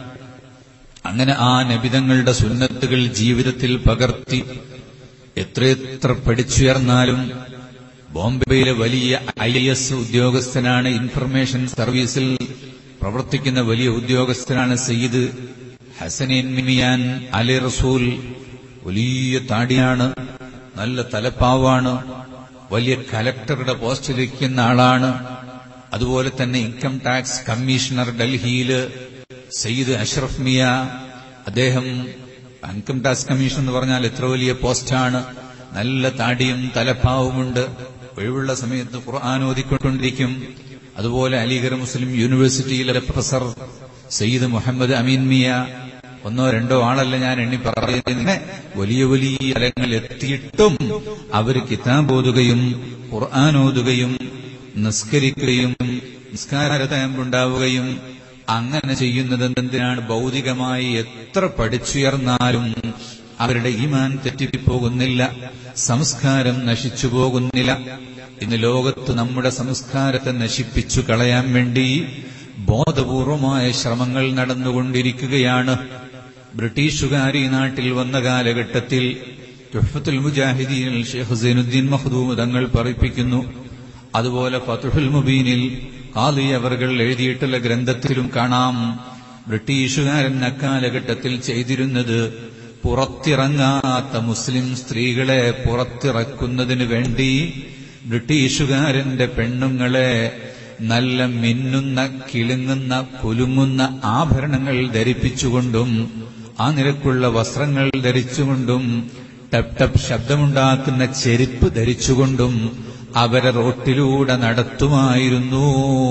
അങ്ങനെ ആ നബിതങ്ങളുടെ സുന്നത്തുകൾ ജീവിതത്തിൽ പകർത്തി എത്രയെത്ര പഠിച്ചുയർന്നാലും ബോംബെയിലെ വലിയ ഐ എസ് ഉദ്യോഗസ്ഥനാണ് ഇൻഫർമേഷൻ സർവീസിൽ പ്രവർത്തിക്കുന്ന വലിയ ഉദ്യോഗസ്ഥനാണ് സയ്യിദ് ഹസനീൻ മിമിയാൻ അലി റസൂൽ വലിയ താടിയാണ് നല്ല തലപ്പാവാണ് വലിയ കലക്ടറുടെ പോസ്റ്റിലിരിക്കുന്ന ആളാണ് അതുപോലെ തന്നെ ഇൻകം ടാക്സ് കമ്മീഷണർ ഡൽഹിയില് സയ്യിദ് അഷ്റഫ് മിയ അദ്ദേഹം ഇൻകം ടാക്സ് കമ്മീഷൻ എന്ന് പറഞ്ഞാൽ എത്ര വലിയ പോസ്റ്റാണ് നല്ല താടിയും തലപ്പാവുമുണ്ട് ഒഴിവുള്ള സമയത്ത് ഖുർആൻ ഓതിക്കൊണ്ടിരിക്കും അതുപോലെ അലിഗർ മുസ്ലിം യൂണിവേഴ്സിറ്റിയിലെ പ്രൊഫസർ സയ്യിദ് മുഹമ്മദ് അമീൻ മിയ ഒന്നോ രണ്ടോ ആളല്ല ഞാൻ എണ്ണി പറയുന്നത് വലിയ വലിയ തലങ്ങൾ എത്തിയിട്ടും അവർ കിതാബ് ഓതുകയും ഖുർആൻ ഓതുകയും നിസ്കരിക്കുകയും നിസ്കാരതയുണ്ടാവുകയും അങ്ങനെ ചെയ്യുന്നത് എന്തിനാണ് ഭൗതികമായി എത്ര പഠിച്ചുയർന്നാലും അവരുടെ ഈമാൻ തെറ്റിപ്പോകുന്നില്ല സംസ്കാരം നശിച്ചു പോകുന്നില്ല ഇന്ന് ലോകത്ത് നമ്മുടെ സംസ്കാരത്തെ നശിപ്പിച്ചു കളയാൻ വേണ്ടി ബോധപൂർവമായ ശ്രമങ്ങൾ നടന്നുകൊണ്ടിരിക്കുകയാണ് ബ്രിട്ടീഷുകാർ ഈ നാട്ടിൽ വന്ന കാലഘട്ടത്തിൽ തുഹഫത്തുൽ മുജാഹിദീനിൽ ഷെയ്ഖ് സൈനുദ്ദീൻ മഖ്ദൂം തങ്ങൾ പറയിപ്പിക്കുന്നു അതുപോലെ ഫതുഹുൽ മുബീനിൽ ഖാദി അവർകൾ എഴുതിയിട്ടുള്ള ഗ്രന്ഥത്തിലും കാണാം ബ്രിട്ടീഷുകാരൻ അക്കാലഘട്ടത്തിൽ ചെയ്തിരുന്നത് പുറത്തിറങ്ങാത്ത മുസ്ലിം സ്ത്രീകളെ പുറത്തിറക്കുന്നതിന് വേണ്ടി ബ്രിട്ടീഷുകാരന്റെ പെണ്ണുങ്ങളെ നല്ല മിന്നുന്ന കിളുങ്ങുന്ന കുലുങ്ങുന്ന ആഭരണങ്ങൾ ധരിപ്പിച്ചുകൊണ്ടും ആ നിരക്കുള്ള വസ്ത്രങ്ങൾ ധരിച്ചുകൊണ്ടും ടപ് ടപ് ശബ്ദമുണ്ടാക്കുന്ന ചെരുപ്പ് ധരിച്ചുകൊണ്ടും അവരെ റോട്ടിലൂടെ നടത്തുമായിരുന്നു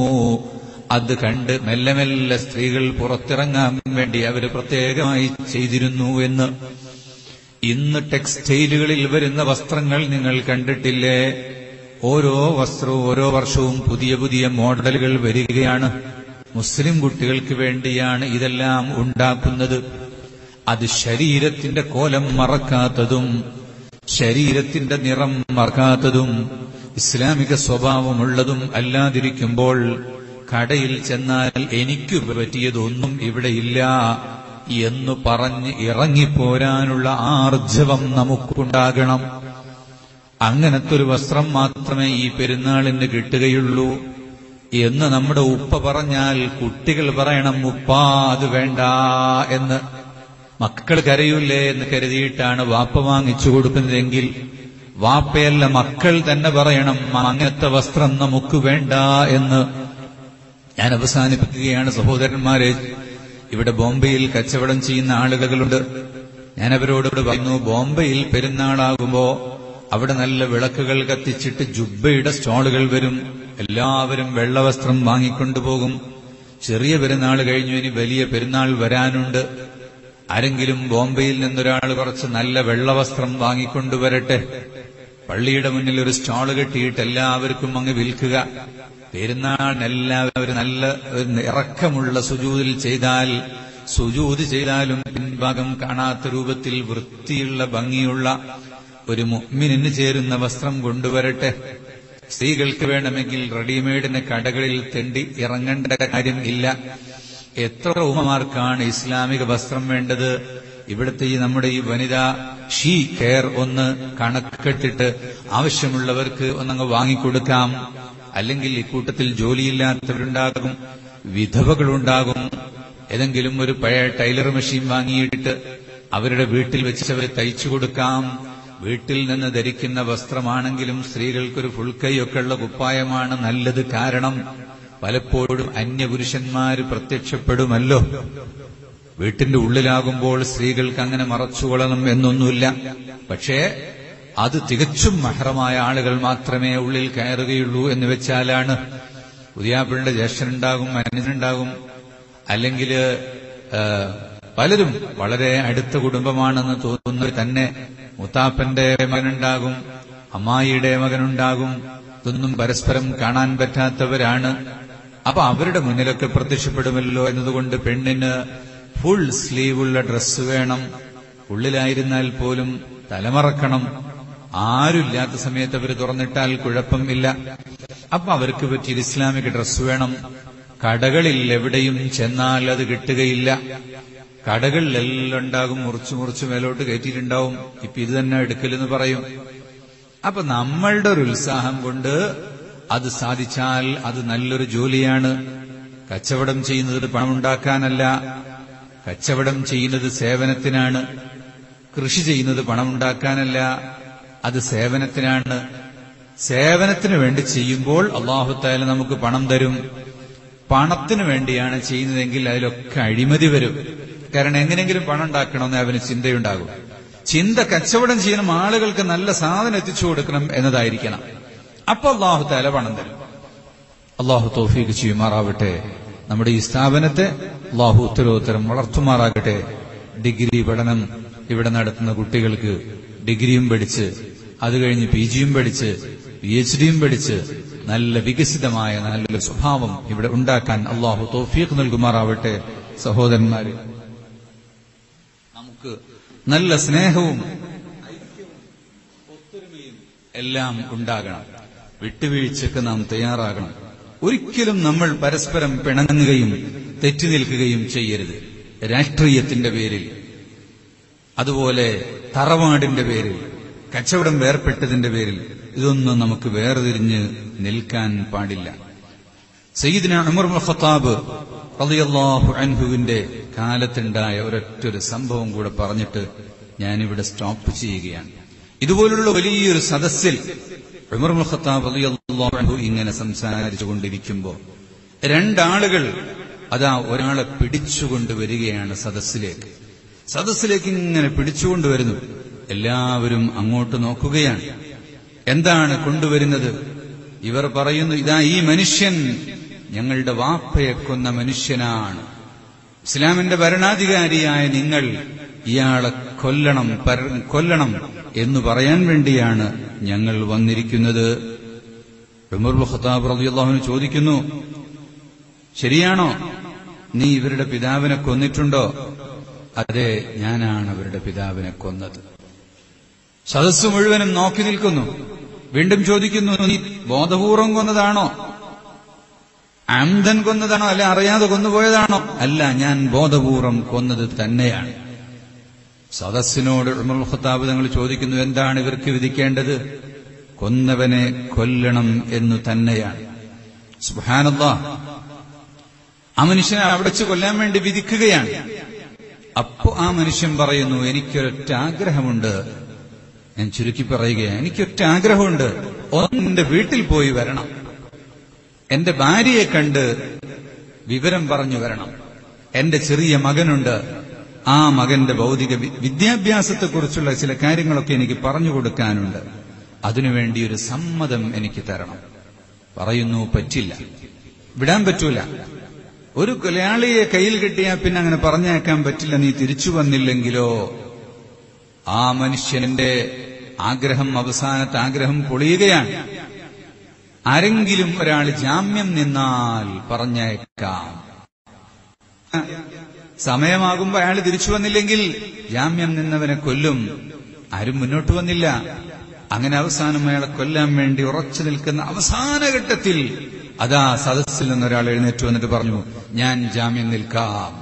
അത് കണ്ട് മെല്ലെ മെല്ലെ സ്ത്രീകൾ പുറത്തിറങ്ങാൻ വേണ്ടി അവർ പ്രത്യേകമായി ചെയ്തിരുന്നു എന്ന് ഇന്ന് ടെക്സ്റ്റൈലുകളിൽ വരുന്ന വസ്ത്രങ്ങൾ നിങ്ങൾ കണ്ടിട്ടില്ലേ ഓരോ വസ്ത്രവും ഓരോ വർഷവും പുതിയ പുതിയ മോഡലുകൾ വരികയാണ് മുസ്ലിം കുട്ടികൾക്ക് വേണ്ടിയാണ് ഇതെല്ലാം ഉണ്ടാക്കുന്നത് അത് ശരീരത്തിന്റെ കോലം മറക്കാത്തതും ശരീരത്തിന്റെ നിറം മറക്കാത്തതും ഇസ്ലാമിക സ്വഭാവമുള്ളതും അല്ലാതിരിക്കുമ്പോൾ കടയിൽ ചെന്നാൽ എനിക്ക് പറ്റിയതൊന്നും ഇവിടെയില്ല എന്ന് പറഞ്ഞ് ഇറങ്ങിപ്പോരാനുള്ള ആർജവം നമുക്കുണ്ടാകണം അങ്ങനത്തെ ഒരു വസ്ത്രം മാത്രമേ ഈ പെരുന്നാളിന് കിട്ടുകയുള്ളൂ എന്ന് നമ്മുടെ ഉപ്പ പറഞ്ഞാൽ കുട്ടികൾ പറയണം ഉപ്പ അത് വേണ്ട എന്ന് മക്കൾ കരയൂലേ എന്ന് കരുതിയിട്ടാണ് വാപ്പ വാങ്ങിച്ചു കൊടുക്കുന്നതെങ്കിൽ വാപ്പയല്ല മക്കൾ തന്നെ പറയണം അങ്ങനത്തെ വസ്ത്രം നമുക്ക് വേണ്ട എന്ന് ഞാൻ അവസാനിപ്പിക്കുകയാണ് സഹോദരന്മാരെ ഇവിടെ ബോംബെയിൽ കച്ചവടം ചെയ്യുന്ന ആളുകളുണ്ട് ഞാൻ അവരോട് പറയുന്നു ബോംബെയിൽ പെരുന്നാളാകുമ്പോ അവിടെ നല്ല വിളക്കുകൾ കത്തിച്ചിട്ട് ജുബ്ബയുടെ സ്റ്റോളുകൾ വരും എല്ലാവരും വെള്ളവസ്ത്രം വാങ്ങിക്കൊണ്ടുപോകും ചെറിയ പെരുന്നാൾ കഴിഞ്ഞു ഇനി വലിയ പെരുന്നാൾ വരാനുണ്ട് ആരെങ്കിലും ബോംബെയിൽ നിന്നൊരാൾ കുറച്ച് നല്ല വെള്ളവസ്ത്രം വാങ്ങിക്കൊണ്ടുവരട്ടെ പള്ളിയുടെ മുന്നിൽ ഒരു സ്റ്റാള് കെട്ടിയിട്ട് എല്ലാവർക്കും അങ്ങ് വിൽക്കുക പെരുന്നാളിന് എല്ലാവരും നല്ല ഒരു ഇറക്കമുള്ള സുജൂതിൽ ചെയ്താൽ സുജൂത് ചെയ്താലും പിൻഭാഗം കാണാത്ത രൂപത്തിൽ വൃത്തിയുള്ള ഭംഗിയുള്ള ഒരു മുഅ്മിനിന് ചേരുന്ന വസ്ത്രം കൊണ്ടുവരട്ടെ സ്ത്രീകൾക്ക് വേണമെങ്കിൽ റെഡിമെയ്ഡിന് കടകളിൽ തെണ്ടി ഇറങ്ങേണ്ട കാര്യം ഇല്ല എത്ര ഉമ്മമാർക്കാണ് ഇസ്ലാമിക വസ്ത്രം വേണ്ടത് ഇവിടുത്തെ ഈ നമ്മുടെ ഈ വനിതാ ഷീ കെയർ ഒന്ന് കണക്കെട്ടിട്ട് ആവശ്യമുള്ളവർക്ക് ഒന്നങ്ങ് വാങ്ങിക്കൊടുക്കാം അല്ലെങ്കിൽ ഈ കൂട്ടത്തിൽ ജോലിയില്ലാത്തവരുണ്ടാകും വിധവകളുണ്ടാകും ഏതെങ്കിലും ഒരു പഴയ ടൈലർ മെഷീൻ വാങ്ങിയിട്ട് അവരുടെ വീട്ടിൽ വെച്ച് അവർ തയ്ച്ചു കൊടുക്കാം വീട്ടിൽ നിന്ന് ധരിക്കുന്ന വസ്ത്രമാണെങ്കിലും സ്ത്രീകൾക്കൊരു ഫുൾ കൈയൊക്കെ ഉള്ള കുപ്പായമാണ് നല്ലത് കാരണം പലപ്പോഴും അന്യപുരുഷന്മാര് പ്രത്യക്ഷപ്പെടുമല്ലോ വീട്ടിന്റെ ഉള്ളിലാകുമ്പോൾ സ്ത്രീകൾക്ക് അങ്ങനെ മറച്ചുകൊള്ളണം എന്നൊന്നുമില്ല പക്ഷേ അത് തികച്ചും മഹറമായ ആളുകൾ മാത്രമേ ഉള്ളിൽ കയറുകയുള്ളൂ എന്ന് വെച്ചാലാണ് പുതിയാപ്പിളിന്റെ ജ്യേഷ്ഠനുണ്ടാകും അനുജനുണ്ടാകും അല്ലെങ്കിൽ പലരും വളരെ അടുത്ത കുടുംബമാണെന്ന് തോന്നുന്നത് തന്നെ മുത്താപ്പന്റെ മകനുണ്ടാകും അമ്മായിയുടെ മകനുണ്ടാകും ഇതൊന്നും പരസ്പരം കാണാൻ പറ്റാത്തവരാണ് അപ്പൊ അവരുടെ മുന്നിലൊക്കെ പ്രത്യക്ഷപ്പെടുമല്ലോ എന്നതുകൊണ്ട് പെണ്ണിന് ഫുൾ സ്ലീവുള്ള ഡ്രസ്സ് വേണം ഉള്ളിലായിരുന്നാൽ പോലും തലമറക്കണം ആരുമില്ലാത്ത സമയത്ത് അവർ തുറന്നിട്ടാൽ കുഴപ്പമില്ല അപ്പൊ അവർക്ക് പറ്റിയ ഇസ്ലാമിക ഡ്രസ്സ് വേണം കടകളിൽ എവിടെയും ചെന്നാൽ അത് കിട്ടുകയില്ല കടകളിലെല്ലാം ഉണ്ടാകും മുറിച്ചു മുറിച്ച് മേലോട്ട് കയറ്റിയിട്ടുണ്ടാവും ഇപ്പൊ ഇത് തന്നെ എടുക്കലെന്ന് പറയും അപ്പൊ നമ്മളുടെ ഒരു ഉത്സാഹം കൊണ്ട് അത് സാധിച്ചാൽ അത് നല്ലൊരു ജോലിയാണ് കച്ചവടം ചെയ്യുന്നത് പണമുണ്ടാക്കാനല്ല കച്ചവടം ചെയ്യുന്നത് സേവനത്തിനാണ് കൃഷി ചെയ്യുന്നത് പണമുണ്ടാക്കാനല്ല അത് സേവനത്തിനാണ് സേവനത്തിന് വേണ്ടി ചെയ്യുമ്പോൾ അള്ളാഹുത്തായാലും നമുക്ക് പണം തരും പണത്തിന് വേണ്ടിയാണ് ചെയ്യുന്നതെങ്കിൽ അതിലൊക്കെ അഴിമതി വരും കാരണം എങ്ങനെയെങ്കിലും പണം ഉണ്ടാക്കണമെന്ന് അവന് ചിന്തയുണ്ടാകും ചിന്ത കച്ചവടം ചെയ്യണം ആളുകൾക്ക് നല്ല സാധനം എത്തിച്ചു കൊടുക്കണം എന്നതായിരിക്കണം അപ്പൊ അള്ളാഹു താല പണം തരും അള്ളാഹു തോഫീക്ക് ചെയ്യുമാറാവട്ടെ നമ്മുടെ ഈ സ്ഥാപനത്തെ അള്ളാഹു ഉത്തരോത്തരം വളർത്തുമാറാകട്ടെ ഡിഗ്രി പഠനം ഇവിടെ നടത്തുന്ന കുട്ടികൾക്ക് ഡിഗ്രിയും പഠിച്ച് അത് കഴിഞ്ഞ് പി ജിയും പഠിച്ച് പി എച്ച് ഡിയും പഠിച്ച് നല്ല വികസിതമായ നല്ലൊരു സ്വഭാവം ഇവിടെ ഉണ്ടാക്കാൻ അള്ളാഹു തോഫീഖ് നൽകുമാറാവട്ടെ സഹോദരന്മാര് നമുക്ക് നല്ല സ്നേഹവും ഒത്തൊരുമയും എല്ലാം ഉണ്ടാകണം വിട്ടുവീഴ്ചക്ക് നാം തയ്യാറാകണം ഒരിക്കലും നമ്മൾ പരസ്പരം പിണങ്ങുകയും തെറ്റി നിൽക്കുകയും ചെയ്യരുത് രാഷ്ട്രീയത്തിന്റെ പേരിൽ അതുപോലെ തറവാടിന്റെ പേരിൽ കച്ചവടം വേർപ്പെട്ടതിന്റെ പേരിൽ ഇതൊന്നും നമുക്ക് വേർതിരിഞ്ഞ് നിൽക്കാൻ പാടില്ല സയ്യിദിന ഉമർ ഖത്താബ് റളിയല്ലാഹു അൻഹുവിന്റെ കാലത്തുണ്ടായ ഒരൊറ്റൊരു സംഭവം കൂടെ പറഞ്ഞിട്ട് ഞാനിവിടെ സ്റ്റോപ്പ് ചെയ്യുകയാണ് ഇതുപോലുള്ള വലിയൊരു സദസ്സിൽ ഉമർ ഖത്താബ് റളിയല്ലാഹു അൻഹു ഇങ്ങനെ സംസാരിച്ചു കൊണ്ടിരിക്കുമ്പോൾ രണ്ടാളുകൾ അതാ ഒരാളെ പിടിച്ചുകൊണ്ട് വരികയാണ് സദസ്സിലേക്ക് സദസ്സിലേക്ക് ഇങ്ങനെ പിടിച്ചുകൊണ്ടുവരുന്നു എല്ലാവരും അങ്ങോട്ട് നോക്കുകയാണ് എന്താണ് കൊണ്ടുവരുന്നത് ഇവർ പറയുന്നു ഇതാ ഈ മനുഷ്യൻ ഞങ്ങളുടെ വാപ്പയെ കൊന്ന മനുഷ്യനാണ് ഇസ്ലാമിന്റെ ഭരണാധികാരിയായ നിങ്ങൾ ഇയാളെ കൊല്ലണം പര- കൊല്ലണം എന്ന് പറയാൻ വേണ്ടിയാണ് ഞങ്ങൾ വന്നിരിക്കുന്നത് ഉമർ ഖത്താബ് റളിയല്ലാഹു ചോദിക്കുന്നു ശരിയാണോ നീ ഇവരുടെ പിതാവിനെ കൊന്നിട്ടുണ്ടോ അതെ ഞാനാണ് അവരുടെ പിതാവിനെ കൊന്നത് സദസ് മുഴുവനും നോക്കി നിൽക്കുന്നു വീണ്ടും ചോദിക്കുന്നു നീ ബോധപൂർവം കൊന്നതാണോ അംദൻ കൊന്നതാണോ അല്ല അറിയാതെ കൊന്നുപോയതാണോ അല്ല ഞാൻ ബോധപൂർവം കൊന്നത് തന്നെയാണ് സദസ്സിനോട് ഉമർ ഖത്താബ് തങ്ങൾ ചോദിക്കുന്നു എന്താണ് ഇവർക്ക് വിധിക്കേണ്ടത് കൊന്നവനെ കൊല്ലണം എന്നു തന്നെയാണ് സുബാനല്ലാ ആ മനുഷ്യനെ അവിടെ വെച്ച് കൊല്ലാൻ വേണ്ടി വിധിക്കുകയാണ് അപ്പോ ആ മനുഷ്യൻ പറയുന്നു എനിക്കൊരൊറ്റ ആഗ്രഹമുണ്ട് ഞാൻ ചുരുക്കി പറയുകയാണ് എനിക്കൊറ്റ ആഗ്രഹമുണ്ട് ഒന്ന് എന്റെ വീട്ടിൽ പോയി വരണം എന്റെ ഭാര്യയെ കണ്ട് വിവരം പറഞ്ഞു വരണം എന്റെ ചെറിയ മകനുണ്ട് ആ മകന്റെ ഭൗതിക വി- വിദ്യാഭ്യാസത്തെക്കുറിച്ചുള്ള ചില കാര്യങ്ങളൊക്കെ എനിക്ക് പറഞ്ഞു കൊടുക്കാനുണ്ട് അതിനുവേണ്ടി ഒരു സമ്മതം എനിക്ക് തരണം പറയുന്നു പറ്റില്ല വിടാൻ പറ്റൂല ഒരു കൊലയാളിയെ കയ്യിൽ കിട്ടിയാൽ പിന്നെ അങ്ങനെ പറഞ്ഞേക്കാൻ പറ്റില്ല നീ തിരിച്ചു വന്നില്ലെങ്കിലോ ആ മനുഷ്യന്റെ ആഗ്രഹം അവസാനത്തെ ആഗ്രഹം പൊളിയുകയാണ് ആരെങ്കിലും ഒരാൾ ജാമ്യം നിന്നാൽ പറഞ്ഞേക്കാം സമയമാകുമ്പോ അയാൾ തിരിച്ചു വന്നില്ലെങ്കിൽ ജാമ്യം നിന്നവനെ കൊല്ലും ആരും മുന്നോട്ട് വന്നില്ല അങ്ങനെ അവസാനം അയാളെ കൊല്ലാൻ വേണ്ടി ഉറച്ചു നിൽക്കുന്ന അവസാന ഘട്ടത്തിൽ അതാ സദസ്സിൽ നിന്ന് ഒരാൾ എഴുന്നേറ്റ് വന്നിട്ട് പറഞ്ഞു ഞാൻ ജാമ്യം നിൽക്കാം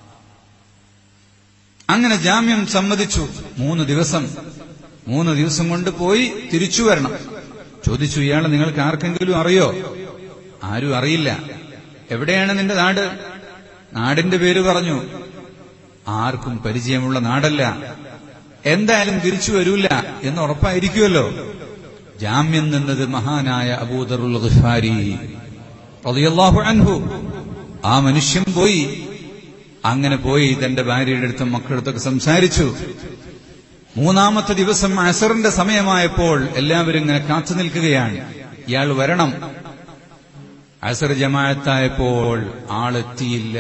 അങ്ങനെ ജാമ്യം സമ്മതിച്ചു മൂന്ന് ദിവസം മൂന്ന് ദിവസം കൊണ്ട് പോയി തിരിച്ചു വരണം ചോദിച്ചു ഇയാളെ നിങ്ങൾക്ക് ആർക്കെങ്കിലും അറിയോ ആരും അറിയില്ല എവിടെയാണ് നിന്റെ നാട് നാടിന്റെ പേര് പറഞ്ഞു ആർക്കും പരിചയമുള്ള നാടല്ല എന്തായാലും തിരിച്ചു വരൂല എന്ന് ഉറപ്പായിരിക്കുമല്ലോ ജാമ്യം നിന്നത് മഹാനായ അബൂദറുൽ ഖിഫാരി റളിയല്ലാഹു അൻഹു ആ മനുഷ്യൻ പോയി അങ്ങനെ പോയി തന്റെ ഭാര്യയുടെ അടുത്തും മക്കളടുത്തൊക്കെ സംസാരിച്ചു മൂന്നാമത്തെ ദിവസം അസറിന്റെ സമയമായപ്പോൾ എല്ലാവരും ഇങ്ങനെ കാത്തു നിൽക്കുകയാണ് ഇയാൾ വരണം അസർ ജമാഅത്തായപ്പോൾ ആളെത്തിയില്ല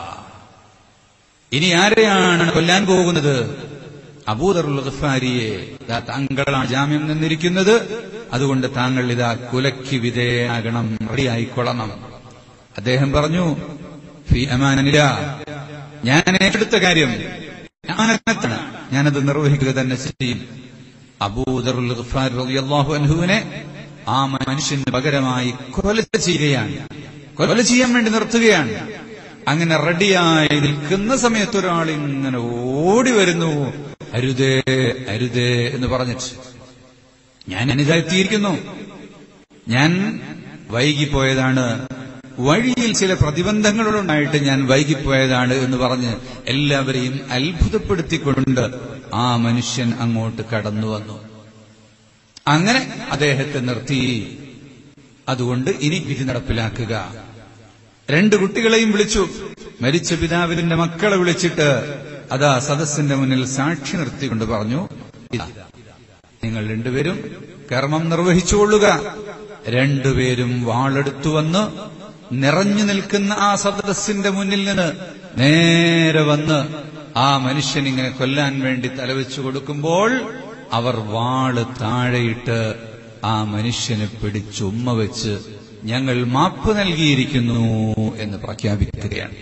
ഇനി ആരെയാണ് കൊല്ലാൻ പോകുന്നത് അബൂദറുൽ ഖഫാരിയെ ഇതാ താങ്കളാണ് ജാമ്യം നിന്നിരിക്കുന്നത് അതുകൊണ്ട് താങ്കൾ ഇതാ കുലയ്ക്ക് വിധേയനാകണം റെഡിയായിക്കൊള്ളണം അദ്ദേഹം പറഞ്ഞു ഫി അമാനില്ല ഞാൻ ഏറ്റെടുത്ത കാര്യം ഞാനെത്താണ് ഞാനത് നിർവഹിക്കുക തന്നെ ചെയ്യും അബൂദറുൽ ഖഫാർ റളിയല്ലാഹു അൻഹുവിനെ ആ മനുഷ്യന് പകരമായി കൊല ചെയ്യുകയാണ് കൊല ചെയ്യാൻ വേണ്ടി നിർത്തുകയാണ് അങ്ങനെ റെഡിയായി നിൽക്കുന്ന സമയത്ത് ഒരാൾ ഇങ്ങനെ ഓടി വരുന്നു അരുതേ അരുതേ എന്ന് പറഞ്ഞിട്ട് ഞാൻ അനിതാ എത്തിയിരിക്കുന്നു ഞാൻ വൈകിപ്പോയതാണ് വഴിയിൽ ചില പ്രതിബന്ധങ്ങളുണ്ടായിട്ട് ഞാൻ വൈകിപ്പോയതാണ് എന്ന് പറഞ്ഞ് എല്ലാവരെയും അത്ഭുതപ്പെടുത്തിക്കൊണ്ട് ആ മനുഷ്യൻ അങ്ങോട്ട് കടന്നു വന്നു അങ്ങനെ അദ്ദേഹത്തെ നിർത്തി അതുകൊണ്ട് ഇനി വിധി നടപ്പിലാക്കുക രണ്ട് കുട്ടികളെയും വിളിച്ചു മരിച്ച പിതാവിന്റെ മക്കളെ വിളിച്ചിട്ട് അതാ സദസ്സിന്റെ മുന്നിൽ സാക്ഷി നിർത്തിക്കൊണ്ട് പറഞ്ഞു ഇതാ നിങ്ങൾ രണ്ടുപേരും കർമ്മം നിർവഹിച്ചുകൊള്ളുക രണ്ടുപേരും വാളെടുത്തു വന്ന് നിറഞ്ഞു നിൽക്കുന്ന ആ സദസ്സിന്റെ മുന്നിൽ നിന്ന് നേരെ വന്ന് ആ മനുഷ്യൻ ഇങ്ങനെ കൊല്ലാൻ വേണ്ടി തലവെച്ചു കൊടുക്കുമ്പോൾ അവർ വാള് താഴെയിട്ട് ആ മനുഷ്യനെ പിടിച്ചുമ്മ വെച്ച് ഞങ്ങൾ മാപ്പ് നൽകിയിരിക്കുന്നു എന്ന് പ്രഖ്യാപിക്കുകയാണ്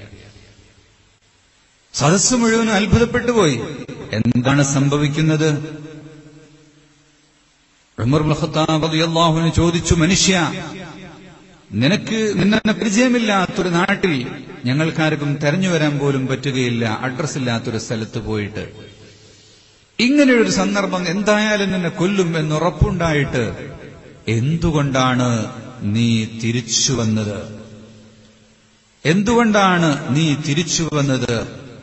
സദസ് മുഴുവനും അത്ഭുതപ്പെട്ടു പോയി എന്താണ് സംഭവിക്കുന്നത് ഉമർ അള്ളാഹുവിന് ചോദിച്ചു മനുഷ്യ നിനക്ക് നിന്നെ പരിചയമില്ലാത്തൊരു നാട്ടിൽ ഞങ്ങൾക്കാർക്കും തെരഞ്ഞു വരാൻ പോലും പറ്റുകയില്ല അഡ്രസ് ഇല്ലാത്തൊരു സ്ഥലത്ത് പോയിട്ട് ഇങ്ങനെയൊരു സന്ദർഭം എന്തായാലും നിന്നെ കൊല്ലും എന്നുറപ്പുണ്ടായിട്ട് എന്തുകൊണ്ടാണ് നീ തിരിച്ചു വന്നത് എന്തുകൊണ്ടാണ് നീ തിരിച്ചു വന്നത്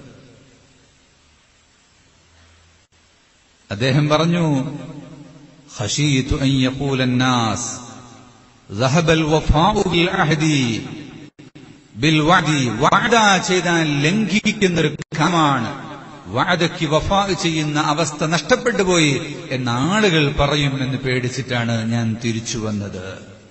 അദ്ദേഹം പറഞ്ഞു خشيت أن يقول الناس ذهب الوفاء بالعهد بالوعد വഅദ ചെയ്താൽ ലംഘിക്കുന്നൊരു കമാണ് വഅദയ്ക്ക് വഫാ ചെയ്യുന്ന അവസ്ഥ നഷ്ടപ്പെട്ടു പോയി എന്ന് ആളുകൾ പറയും എന്ന് പേടിച്ചിട്ടാണ് ഞാൻ തിരിച്ചു വന്നത്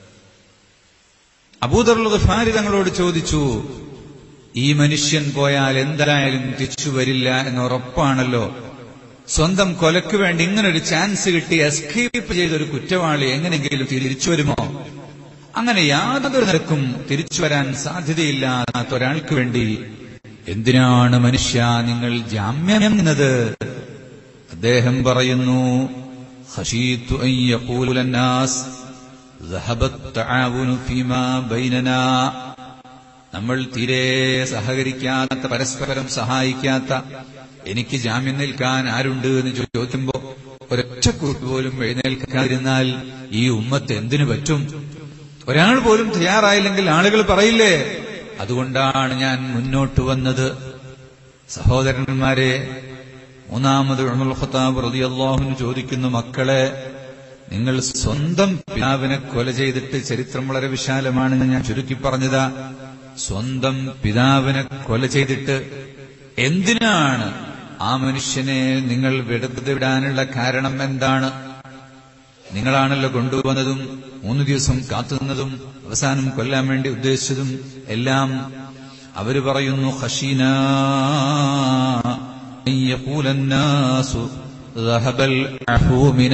അബൂദറുള്ളത് ഫാരി തങ്ങളോട് ചോദിച്ചു ഈ മനുഷ്യൻ പോയാൽ എന്തായാലും തിരിച്ചു വരില്ല എന്ന് ഉറപ്പാണല്ലോ സ്വന്തം കൊലക്ക് വേണ്ടി ഇങ്ങനൊരു ചാൻസ് കിട്ടി എസ്കേപ്പ് ചെയ്ത ഒരു കുറ്റവാളി എങ്ങനെയെങ്കിലും തിരിച്ചു വരുമോ അങ്ങനെ യാതൊരു നിരക്കും തിരിച്ചു വരാൻ സാധ്യതയില്ലാത്ത ഒരാൾക്ക് വേണ്ടി എന്തിനാണ് മനുഷ്യ നിങ്ങൾ ജാമ്യം എന്നത് അദ്ദേഹം പറയുന്നു خشيت أن يقول الناس ذهب التعاون فيما بيننا നമ്മൾ തീരെ സഹകരിക്കാത്ത പരസ്പരം സഹായിക്കാത്ത എനിക്ക് ജാമ്യം നിൽക്കാൻ ആരുണ്ട് എന്ന് ചോദിക്കുമ്പോ ഒരൊറ്റ കൂട്ട് പോലും എഴുന്നേൽക്കാതിരുന്നാൽ ഈ ഉമ്മത്ത് എന്തിനു പറ്റും ഒരാൾ പോലും തയ്യാറായില്ലെങ്കിൽ ആളുകൾ പറയില്ലേ അതുകൊണ്ടാണ് ഞാൻ മുന്നോട്ട് വന്നത് സഹോദരന്മാരെ മൂന്നാമത് ഉമർ ഖത്താബ് റളിയല്ലാഹുവിന് ചോദിക്കുന്നു മക്കളെ നിങ്ങൾ സ്വന്തം പിതാവിനെ കൊല ചെയ്തിട്ട് ചരിത്രം വളരെ വിശാലമാണ് ഞാൻ ചുരുക്കി പറഞ്ഞതാ സ്വന്തം പിതാവിനെ കൊല ചെയ്തിട്ട് എന്തിനാണ് ആ മനുഷ്യനെ നിങ്ങൾ വെറുതെ വിടാനുള്ള കാരണം എന്താണ് നിങ്ങളാണല്ലോ കൊണ്ടുവന്നതും മൂന്ന് ദിവസം കാത്തുനിന്നതും അവസാനം കൊല്ലാൻ വേണ്ടി ഉദ്ദേശിച്ചതും എല്ലാം അവര് പറയുന്നു ഖശീന أن يقول الناس ذهب العفو من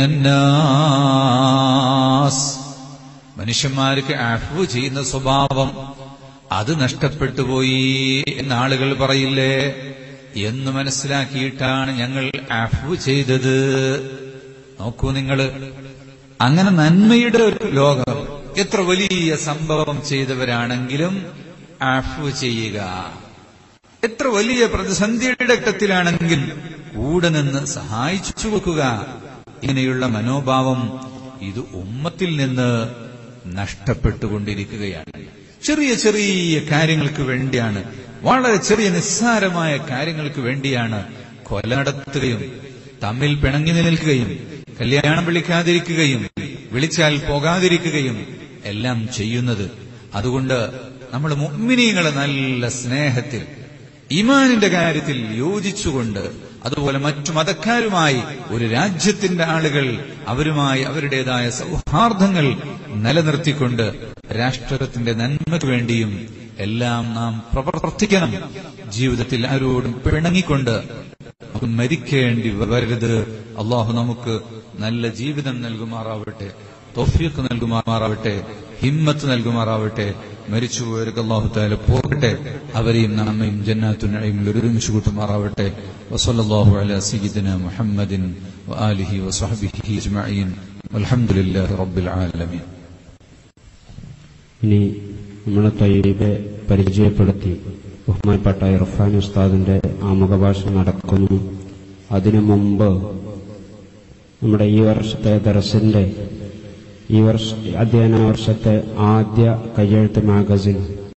الناس മനുഷ്യന്മാർക്ക് അഫു ചെയ്യുന്ന സ്വഭാവം അത് നഷ്ടപ്പെട്ടു പോയി എന്ന് ആളുകൾ പറയില്ലേ എന്ന് മനസ്സിലാക്കിയിട്ടാണ് ഞങ്ങൾ അഫു ചെയ്തത് നോക്കൂ നിങ്ങൾ അങ്ങനെ നന്മയുടെ ഒരു ലോകം എത്ര വലിയ സംഭവം ചെയ്തവരാണെങ്കിലും അഫു ചെയ്യുക എത്ര വലിയ പ്രതിസന്ധിയുടെ ഘട്ടത്തിലാണെങ്കിൽ കൂടെ നിന്ന് സഹായിച്ചു വെക്കുക ഇങ്ങനെയുള്ള മനോഭാവം ഇത് ഉമ്മത്തിൽ നിന്ന് നഷ്ടപ്പെട്ടുകൊണ്ടിരിക്കുകയാണ് ചെറിയ ചെറിയ കാര്യങ്ങൾക്ക് വേണ്ടിയാണ് വളരെ ചെറിയ നിസ്സാരമായ കാര്യങ്ങൾക്ക് വേണ്ടിയാണ് കൊല നടത്തുകയും തമ്മിൽ പിണങ്ങി നിൽക്കുകയും കല്യാണം വിളിക്കാതിരിക്കുകയും വിളിച്ചാൽ പോകാതിരിക്കുകയും എല്ലാം ചെയ്യുന്നത് അതുകൊണ്ട് നമ്മൾ മുഗ്മിനീങ്ങളെ നല്ല സ്നേഹത്തിൽ ഈമാനിന്റെ കാര്യത്തിൽ യോജിച്ചുകൊണ്ട് അതുപോലെ മറ്റു മതക്കാരുമായി ഒരു രാജ്യത്തിന്റെ ആളുകൾ അവരുമായി അവരുടേതായ സൗഹാർദ്ദങ്ങൾ നിലനിർത്തിക്കൊണ്ട് രാഷ്ട്രത്തിന്റെ നന്മയ്ക്ക് വേണ്ടിയും എല്ലാം നാം പ്രവർത്തിക്കണം ജീവിതത്തിൽ ആരോടും പിണങ്ങിക്കൊണ്ട് നമുക്ക് മരിക്കേണ്ടി വരരുത് അള്ളാഹു നമുക്ക് നല്ല ജീവിതം നൽകുമാറാവട്ടെ തൊഫീഖ് നൽകുമാറാവട്ടെ ഹിമ്മത്ത് നൽകുമാറാവട്ടെ മരിച്ചുപോയവർക്ക് അള്ളാഹു താല പോകട്ടെ അവരെയും നമ്മയും ജന്നാത്തുനയും ഒരുമിച്ച് കൂട്ടുമാറാവട്ടെ വസല്ലാഹു അല സീദിന മുഹമ്മദിൻ വആലിഹി വസഹബിഹി അജ്മഈൻ വൽഹംദുലില്ലാഹി റബ്ബിൽ ആലമീൻ ഇനി നമ്മളെ തൊയ്യബെ പരിചയപ്പെടുത്തി ബഹുമാനപ്പെട്ട ഇർഫാൻ ഉസ്താദിന്റെ ആമുഖഭാഷണം നടക്കുന്നു അതിനു മുമ്പ് നമ്മുടെ ഈ വർഷത്തെ ദർസിന്റെ ഈ വർഷ അധ്യയന വർഷത്തെ ആദ്യ കയ്യെഴുത്ത് മാഗസിൻ